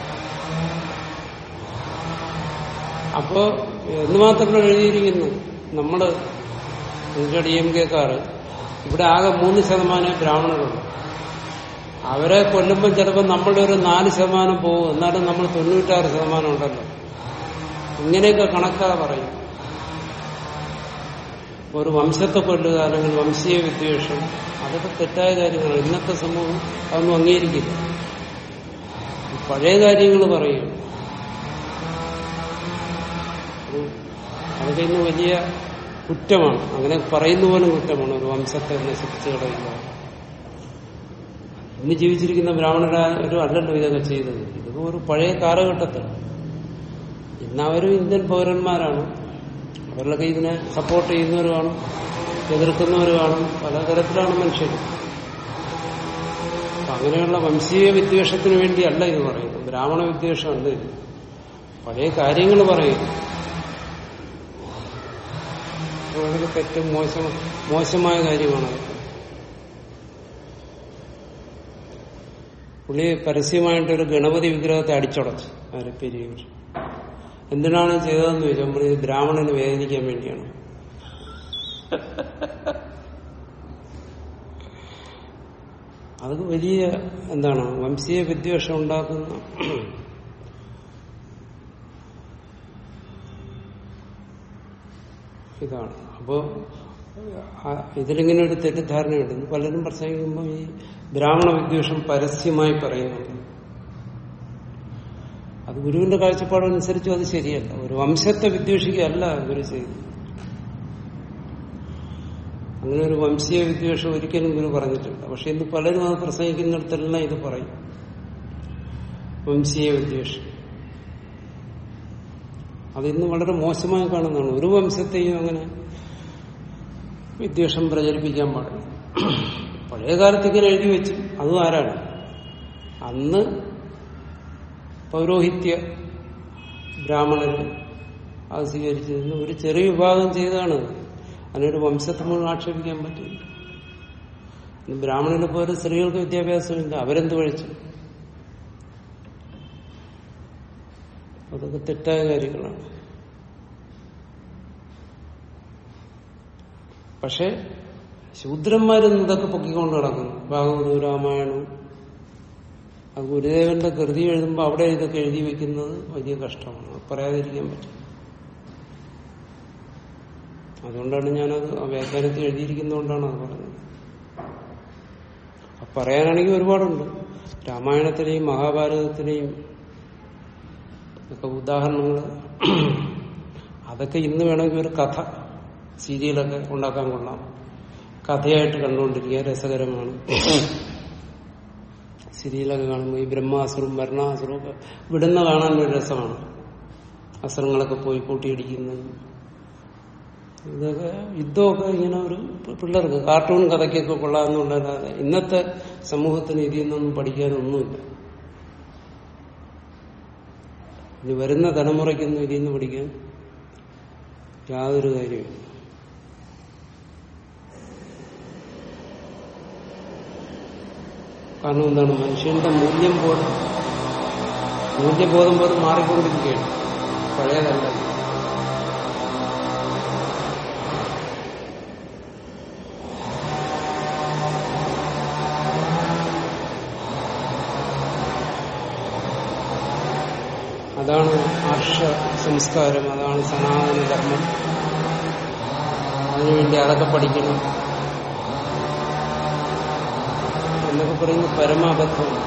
അപ്പോ എന്ന് മാത്രമല്ല എഴുതിയിരിക്കുന്നു നമ്മള് നിങ്ങളുടെ ഡി എം കെക്കാറ് ഇവിടെ ആകെ മൂന്ന് ശതമാനം ബ്രാഹ്മണരുള്ളൂ അവരെ കൊല്ലുമ്പോൾ ചിലപ്പോൾ നമ്മളുടെ ഒരു നാല് ശതമാനം പോകും എന്നാലും നമ്മൾ തൊണ്ണൂറ്റാറ് ശതമാനം ഉണ്ടല്ലോ ഇങ്ങനെയൊക്കെ കണക്കാ പറയും ഒരു വംശത്തെ കൊല്ലുക അല്ലെങ്കിൽ വംശീയ വിദ്വേഷം അതൊക്കെ തെറ്റായ കാര്യങ്ങളാണ് ഇന്നത്തെ സമൂഹം അതൊന്നും അംഗീകരിക്കില്ല പഴയ കാര്യങ്ങൾ പറയും അത് അതൊക്കെ ഇന്ന് വലിയ കുറ്റമാണ് അങ്ങനെ പറയുന്ന പോലും കുറ്റമാണ് ഒരു വംശത്തെ നശിപ്പിച്ച് കളയുക ഇന്ന് ജീവിച്ചിരിക്കുന്ന ബ്രാഹ്മണരാരും അല്ലല്ലോ ഇതൊക്കെ ചെയ്തത് ഇതൊക്കെ ഒരു പഴയ കാലഘട്ടത്തിൽ ഇന്ന് അവരും ഇന്ത്യൻ പൗരന്മാരാണ് അവരിലൊക്കെ ഇതിനെ സപ്പോർട്ട് ചെയ്യുന്നവർ കാണും എതിർക്കുന്നവർ കാണും പലതരത്തിലാണ് മനുഷ്യർ അപ്പൊ അങ്ങനെയുള്ള വംശീയ വിദ്വേഷത്തിന് വേണ്ടിയല്ല ഇത് പറയുന്നത് ബ്രാഹ്മണ വിദ്വേഷമല്ല ഇത് പഴയ കാര്യങ്ങൾ പറയും വളരെ തെറ്റും മോശം മോശമായ കാര്യമാണ് അതൊക്കെ പുള്ളി പരസ്യമായിട്ടൊരു ഗണപതി വിഗ്രഹത്തെ അടിച്ചുടച്ചു ആരെ പെരിയൂർ എന്തിനാണ് ചെയ്തതെന്ന് ചോദിച്ചാൽ നമ്മൾ ഈ ബ്രാഹ്മണന് വേദനിക്കാൻ വേണ്ടിയാണ് അത് വലിയ എന്താണ് വംശീയ വിദ്വേഷം ഉണ്ടാക്കുന്ന ഇതാണ് അപ്പോ ആ, ഇതിലിങ്ങനെ ഒരു തെറ്റിദ്ധാരണയുണ്ട് ഇത് പലരും പ്രസംഗിക്കുമ്പോൾ ഈ ബ്രാഹ്മണ വിദ്വേഷം പരസ്യമായി പറയുന്നുണ്ട് അത് ഗുരുവിന്റെ കാഴ്ചപ്പാടനുസരിച്ചും അത് ശരിയല്ല ഒരു വംശത്തെ വിദ്വേഷിക്കുകയല്ല ഗുരു ചെയ്തു അങ്ങനെ ഒരു വംശീയ വിദ്വേഷം ഒരിക്കലും ഗുരു പറഞ്ഞിട്ടില്ല പക്ഷെ ഇന്ന് പലരും അത് പ്രസംഗിക്കുന്നിടത്തെല്ലാം ഇത് പറയും വംശീയ വിദ്വേഷം അതിന്ന് വളരെ മോശമായി കാണുന്നതാണ് ഒരു വംശത്തെയും അങ്ങനെ വിദ്വേഷം പ്രചരിപ്പിക്കാൻ പാടില്ല പഴയ കാലത്ത് ഇങ്ങനെ എഴുതി വെച്ചു അതും ആരാണ് അന്ന് പൗരോഹിത്യ ബ്രാഹ്മണര് അത് സ്വീകരിച്ചിരുന്നു ഒരു ചെറിയ വിഭാഗം ചെയ്താണ് അതിനൊരു വംശത്തെ മുഴുവൻ ആക്ഷേപിക്കാൻ പറ്റില്ല ഇന്ന് ബ്രാഹ്മണനെ പോലെ സ്ത്രീകൾക്ക് വിദ്യാഭ്യാസമില്ല അവരെന്ത് കഴിച്ചു അതൊക്കെ തെറ്റായ കാര്യങ്ങളാണ് പക്ഷെ ശൂദ്രന്മാരിന്ന് ഇതൊക്കെ പൊക്കിക്കൊണ്ട് നടക്കുന്നു ഭാഗവതവും രാമായണവും അത് ഗുരുദേവന്റെ കൃതി എഴുതുമ്പോൾ അവിടെ ഇതൊക്കെ എഴുതി വെക്കുന്നത് വലിയ കഷ്ടമാണ് അത് പറയാതിരിക്കാൻ പറ്റും അതുകൊണ്ടാണ് ഞാനത് ആ വ്യാഖ്യാനത്തിൽ എഴുതിയിരിക്കുന്നതുകൊണ്ടാണ് അത് പറഞ്ഞത് അത് പറയാനാണെങ്കിൽ ഒരുപാടുണ്ട് രാമായണത്തിലെയും മഹാഭാരതത്തിലെയും ഒക്കെ ഉദാഹരണങ്ങൾ അതൊക്കെ ഇന്ന് വേണമെങ്കിൽ ഒരു കഥ സീരിയലൊക്കെ ഉണ്ടാക്കാൻ കൊള്ളാം കഥയായിട്ട് കണ്ടുകൊണ്ടിരിക്കുക രസകരമാണ് സീരിയലൊക്കെ കാണുമ്പോൾ ഈ ബ്രഹ്മാസുറും ഭരണാസുറും ഒക്കെ വിടുന്ന കാണാൻ ഒരു രസമാണ് അസ്ത്രങ്ങളൊക്കെ പോയി കൂട്ടിയിടിക്കുന്നത് ഇതൊക്കെ യുദ്ധമൊക്കെ ഇങ്ങനെ ഒരു പിള്ളേർക്ക് കാർട്ടൂൺ കഥയ്ക്കൊക്കെ കൊള്ളാമെന്നുള്ളതല്ലാതെ ഇന്നത്തെ സമൂഹത്തിന് ഇതിൽ നിന്നൊന്നും പഠിക്കാനൊന്നുമില്ല ഇനി വരുന്ന തലമുറയ്ക്കൊന്നും ഇതിൽ നിന്ന് പഠിക്കാൻ യാതൊരു കാര്യമില്ല കാരണം എന്താണ് മനുഷ്യന്റെ മൂല്യം പോലും മൂല്യബോധം പോലും മാറിക്കൊണ്ടിരിക്കുകയാണ് പഴയതല്ല അതാണ് ആർഷ സംസ്കാരം അതാണ് സനാതന ധർമ്മം അതിനുവേണ്ടി അതൊക്കെ പഠിക്കണം എന്നൊക്കെ പറയുന്നത് പരമാബദ്ധമാണ്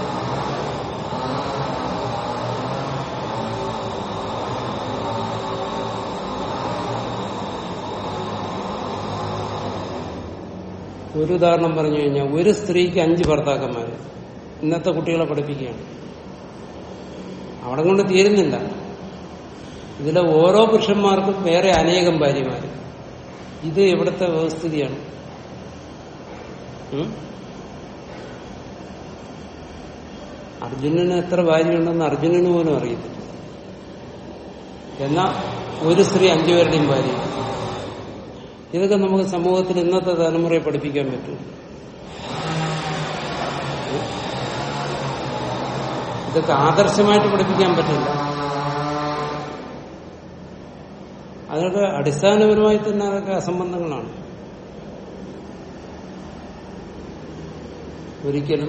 ഒരു ഉദാഹരണം പറഞ്ഞു കഴിഞ്ഞാൽ ഒരു സ്ത്രീക്ക് അഞ്ച് ഭർത്താക്കന്മാർ ഇന്നത്തെ കുട്ടികളെ പഠിപ്പിക്കുകയാണ് അവിടെ കൊണ്ട് തീരുന്നില്ല ഇതിലെ ഓരോ പുരുഷന്മാർക്കും വേറെ അനേകം ഭാര്യമാര് ഇത് ഇവിടുത്തെ വ്യവസ്ഥിതിയാണ് ഉം? അർജുനന് എത്ര ഭാര്യയുണ്ടെന്ന് അർജുനന് പോലും അറിയത്തില്ല എന്നാൽ ഒരു സ്ത്രീ അഞ്ചുപേരുടെയും ഭാര്യ ഇതൊക്കെ നമുക്ക് സമൂഹത്തിൽ ഇന്നത്തെ തലമുറയെ പഠിപ്പിക്കാൻ പറ്റും ഇതൊക്കെ ആദർശമായിട്ട് പഠിപ്പിക്കാൻ പറ്റില്ല അതൊക്കെ അടിസ്ഥാനപരമായി തന്നെ അതൊക്കെ അസംബന്ധങ്ങളാണ് ഒരിക്കലും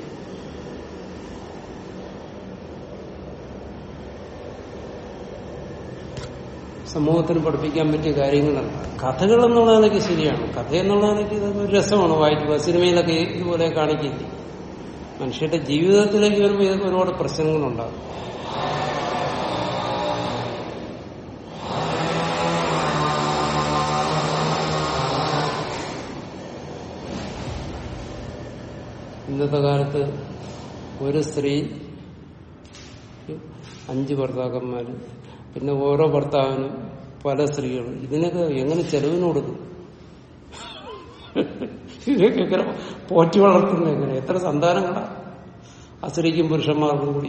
സമൂഹത്തിന് പഠിപ്പിക്കാൻ പറ്റിയ കാര്യങ്ങളല്ല കഥകൾ എന്നുള്ളതിനൊക്കെ ശരിയാണ് കഥ എന്നുള്ളതിനൊക്കെ ഇതൊക്കെ ഒരു രസമാണ് വായിക്കുക സിനിമയിലൊക്കെ ഇതുപോലെ കാണിക്കില്ലേ മനുഷ്യരുടെ ജീവിതത്തിലേക്ക് വരുമ്പോൾ ഇതൊക്കെ ഒരുപാട് പ്രശ്നങ്ങളുണ്ടാകും ഇന്നത്തെ കാലത്ത് ഒരു സ്ത്രീ അഞ്ച് ഭർത്താക്കന്മാര് പിന്നെ ഓരോ ഭർത്താവിനും പല സ്ത്രീകളും ഇതിനൊക്കെ എങ്ങനെ ചെലവിന് കൊടുക്കും ഇതൊക്കെ എങ്ങനെ പോറ്റി വളർത്തുന്നത് എങ്ങനെ എത്ര സന്താനങ്ങളാ ആ സ്ത്രീക്കും പുരുഷന്മാർക്കും കൂടി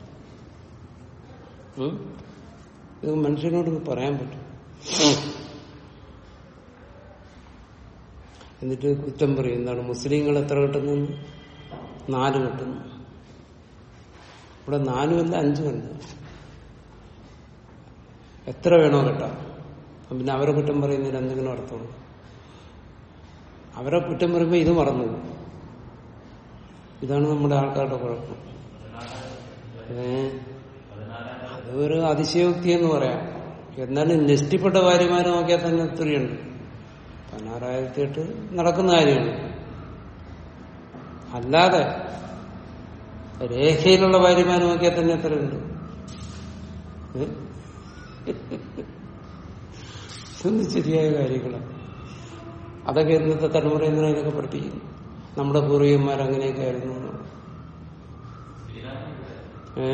ഉം? ഇത് മനുഷ്യനോട് ഇത് പറയാൻ പറ്റും എന്നിട്ട് കുറ്റം പറയും എന്താണ് മുസ്ലിങ്ങൾ എത്ര കിട്ടുന്നു നാല് കിട്ടുന്നു ഇവിടെ നാലുമല്ല അഞ്ചുമല്ല എത്ര വേണോ കിട്ടാം അപ്പം പിന്നെ അവരെ കുറ്റം പറയുന്നതിന് എന്തെങ്കിലും അർത്ഥമുണ്ട് അവരെ കുറ്റം പറയുമ്പോൾ ഇത് മറന്നു പോകും. ഇതാണ് നമ്മുടെ ആൾക്കാരുടെ കുഴപ്പം ഏ അത് ഒരു അതിശയോക്തി എന്ന് പറയാം എന്നാലും നിഷ്ഠിപ്പെട്ട ഭാര്യമാരെ നോക്കിയാൽ തന്നെ ഒത്തിരിയുണ്ട് പതിനാറായിരത്തി എട്ട് നടക്കുന്ന കാര്യമാണ് അല്ലാതെ രേഖയിലുള്ള ഭാര്യമാരെ നോക്കിയാൽ തന്നെ എത്രയുണ്ട് ഏ? ഇതൊന്നും ശരിയായ കാര്യങ്ങളാണ് അതൊക്കെ ഇന്നത്തെ തലമുറ എന്തിനാ ഇതൊക്കെ പഠിപ്പിക്കുന്നു നമ്മുടെ പൂർവികന്മാർ അങ്ങനെയൊക്കെ ആയിരുന്നു എന്നുള്ളത്. ഏ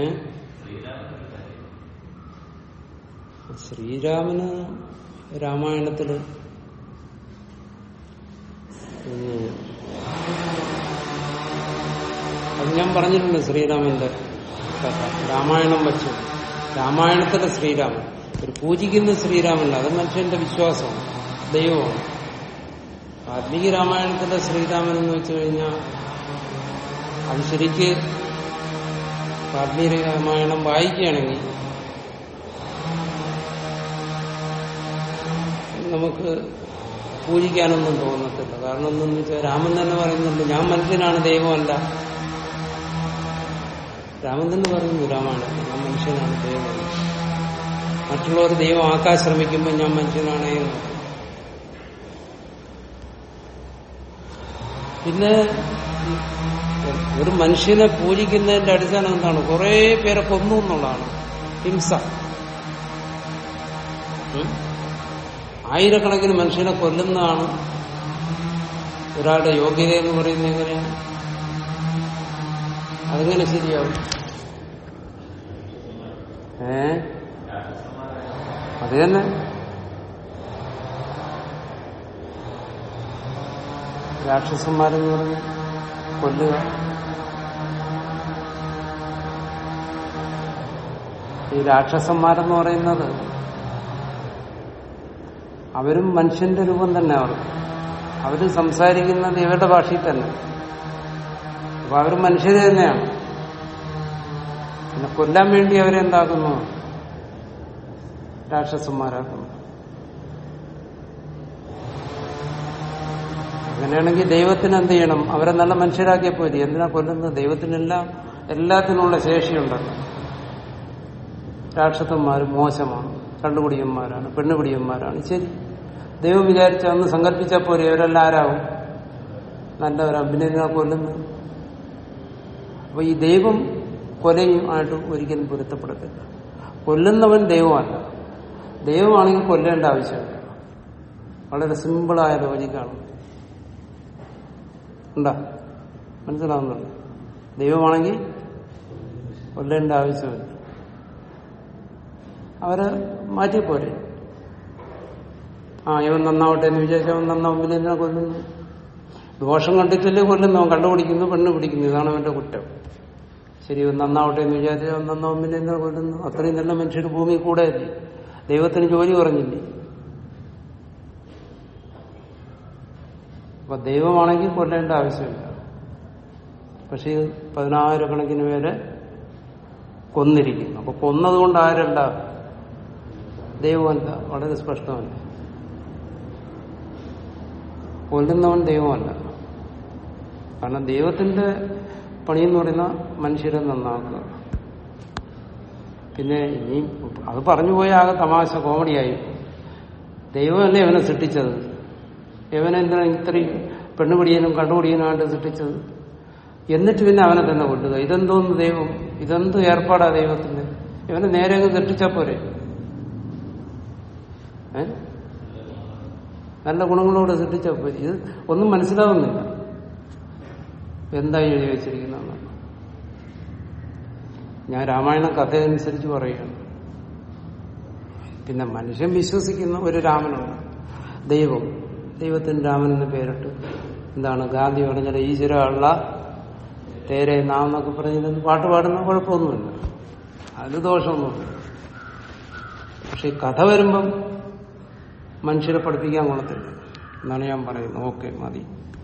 ശ്രീരാമന് രാമായണത്തില് ഉം, അത് ഞാൻ പറഞ്ഞിട്ടുണ്ട് ശ്രീരാമന്റെ കഥ രാമായണം വച്ചു രാമായണത്തിലെ ശ്രീരാമൻ ഒരു പൂജിക്കുന്ന ശ്രീരാമല്ല അത് മനുഷ്യന്റെ വിശ്വാസമാണ് ദൈവമാണ് വാൽമീകി രാമായണത്തിലെ ശ്രീരാമൻ എന്ന് വെച്ചു കഴിഞ്ഞാൽ അത് ശരിക്ക് വാൽമീകി രാമായണം വായിക്കുകയാണെങ്കിൽ നമുക്ക് പൂജിക്കാനൊന്നും തോന്നത്തില്ല കാരണം എന്തെന്ന് വെച്ചാൽ രാമൻ തന്നെ പറയുന്നുണ്ട് ഞാൻ മനുഷ്യനാണ് ദൈവമല്ല രാമൻ തന്നെ പറയുന്നു രാമായണത്തിൽ ഞാൻ മനുഷ്യനാണ് ദൈവമല്ല മറ്റുള്ളവർ ദൈവം ആക്കാൻ ശ്രമിക്കുമ്പോൾ ഞാൻ മനുഷ്യനാണ് എന്ന് പിന്നെ ഒരു മനുഷ്യനെ പൂജിക്കുന്നതിന്റെ അടിസ്ഥാനം എന്താണ് കുറെ പേരെ കൊന്നു എന്നുള്ളതാണ് ഹിംസ ഉം? ആയിരക്കണക്കിന് മനുഷ്യനെ കൊല്ലുന്നതാണ് ഒരാളുടെ യോഗ്യത എന്ന് പറയുന്നത് എങ്ങനെയാണ് അതെങ്ങനെ ശരിയാവും ഏ അത് തന്നെ രാക്ഷസന്മാരെന്ന് പറഞ്ഞ് കൊല്ലുക ഈ രാക്ഷസന്മാരെന്ന് പറയുന്നത് അവരും മനുഷ്യന്റെ രൂപം തന്നെ അവർ അവര് സംസാരിക്കുന്നത് ഇവരുടെ ഭാഷയിൽ തന്നെ അപ്പൊ അവർ മനുഷ്യര് തന്നെയാണ് പിന്നെ കൊല്ലാൻ വേണ്ടി അവരെന്താക്കുന്നു രാക്ഷസന്മാരാക്കുന്നു അങ്ങനെയാണെങ്കിൽ ദൈവത്തിന് എന്ത് ചെയ്യണം അവരെ നല്ല മനുഷ്യരാക്കിയ പോരി എന്തിനാ കൊല്ലുന്നത് ദൈവത്തിനെല്ലാം എല്ലാത്തിനുള്ള ശേഷിയുണ്ടല്ലോ രാക്ഷസന്മാർ മോശമാണ് കണ്ടുപിടിയന്മാരാണ് പെണ്ണുപിടിയന്മാരാണ് ശരി ദൈവം വിചാരിച്ച ഒന്ന് സങ്കല്പിച്ചാൽ പോരെ അവരെല്ലാം ആരാവും നല്ലവരാണ് പിന്നെ എന്തിനാ കൊല്ലുന്നത് അപ്പൊ ഈ ദൈവം കൊലയും ആയിട്ട് ഒരിക്കലും പൊരുത്തപ്പെടത്തില്ല കൊല്ലുന്നവൻ ദൈവമല്ല ദൈവമാണെങ്കിൽ കൊല്ലേണ്ട ആവശ്യമില്ല വളരെ സിമ്പിളായ ലോജിക്കാണ് ഉണ്ടാ മനസ്സിലാവുന്നുണ്ട് ദൈവമാണെങ്കിൽ കൊല്ലേണ്ട ആവശ്യമില്ല അവര് മാറ്റിപ്പോരെ ആ ഇവൻ നന്നാവട്ടെ എന്ന് വിചാരിച്ചാൽ അവൻ നന്നാവുമ്പോൾ എന്തിനാ കൊല്ലുന്നു ദോഷം കണ്ടിട്ടല്ലേ കൊല്ലുന്നു അവൻ കണ്ടുപിടിക്കുന്നു പെണ്ണ് പിടിക്കുന്നു ഇതാണ് അവന്റെ കുറ്റം ശരി ഇവൻ നന്നാവട്ടെ എന്ന് വിചാരിച്ചാൽ അവൻ നന്നാവും പിന്നെ എന്തിനാ കൊല്ലുന്നു അത്രയും നല്ല മനുഷ്യർ ഭൂമി കൂടെ അല്ലേ ദൈവത്തിന് ജോലി കുറഞ്ഞില്ലേ അപ്പൊ ദൈവമാണെങ്കിൽ കൊല്ലേണ്ട ആവശ്യമില്ല പക്ഷെ ഇത് പതിനായിരക്കണക്കിന് പേരെ കൊന്നിരിക്കുന്നു അപ്പൊ കൊന്നതുകൊണ്ട് ആരണ്ട ദൈവമല്ല വളരെ സ്പഷ്ടമല്ല കൊല്ലുന്നവൻ ദൈവമല്ല കാരണം ദൈവത്തിന്റെ പണി എന്ന് പറയുന്ന മനുഷ്യരെ നന്നാക്കുക പിന്നെ ഇനി അത് പറഞ്ഞു പോയ ആകെ തമാശ കോമഡിയായി ദൈവമല്ലേ ഇവനെ സൃഷ്ടിച്ചത് ഇവനെന്തിനാ ഇത്രയും പെണ്ണുപിടിയനും കണ്ടുപിടിയനുമായിട്ട് സൃഷ്ടിച്ചത് എന്നിട്ട് പിന്നെ അവനെ തന്നെ കൊല്ലുക ഇതെന്തോന്ന് ദൈവം ഇതെന്ത് ഏർപ്പാടാ ദൈവത്തിന്റെ ഇവനെ നേരെ അങ്ങ് സൃഷ്ടിച്ചാ പോരെ ഏ നല്ല ഗുണങ്ങളോട് സൃഷ്ടിച്ചാ പോരെ ഇത് ഒന്നും മനസ്സിലാവുന്നില്ല എന്താ എഴുതി വെച്ചിരിക്കുന്നതെന്ന് ഞാൻ രാമായണ കഥ അനുസരിച്ച് പറയുകയാണ് പിന്നെ മനുഷ്യൻ വിശ്വസിക്കുന്ന ഒരു രാമനുണ്ട് ദൈവം ദൈവത്തിന് രാമൻ എന്ന് പേരിട്ട് എന്താണ് ഗാന്ധി പറഞ്ഞത് ഈശ്വര ഉള്ള തേരെ നാം എന്നൊക്കെ പറഞ്ഞിരുന്ന് പാട്ട് പാടുന്ന കുഴപ്പമൊന്നുമില്ല അതിന് ദോഷമൊന്നുമില്ല പക്ഷെ ഈ കഥ വരുമ്പം മനുഷ്യരെ പഠിപ്പിക്കാൻ കൊള്ളത്തില്ല എന്നാണ് ഞാൻ പറയുന്നത് ഓക്കെ മതി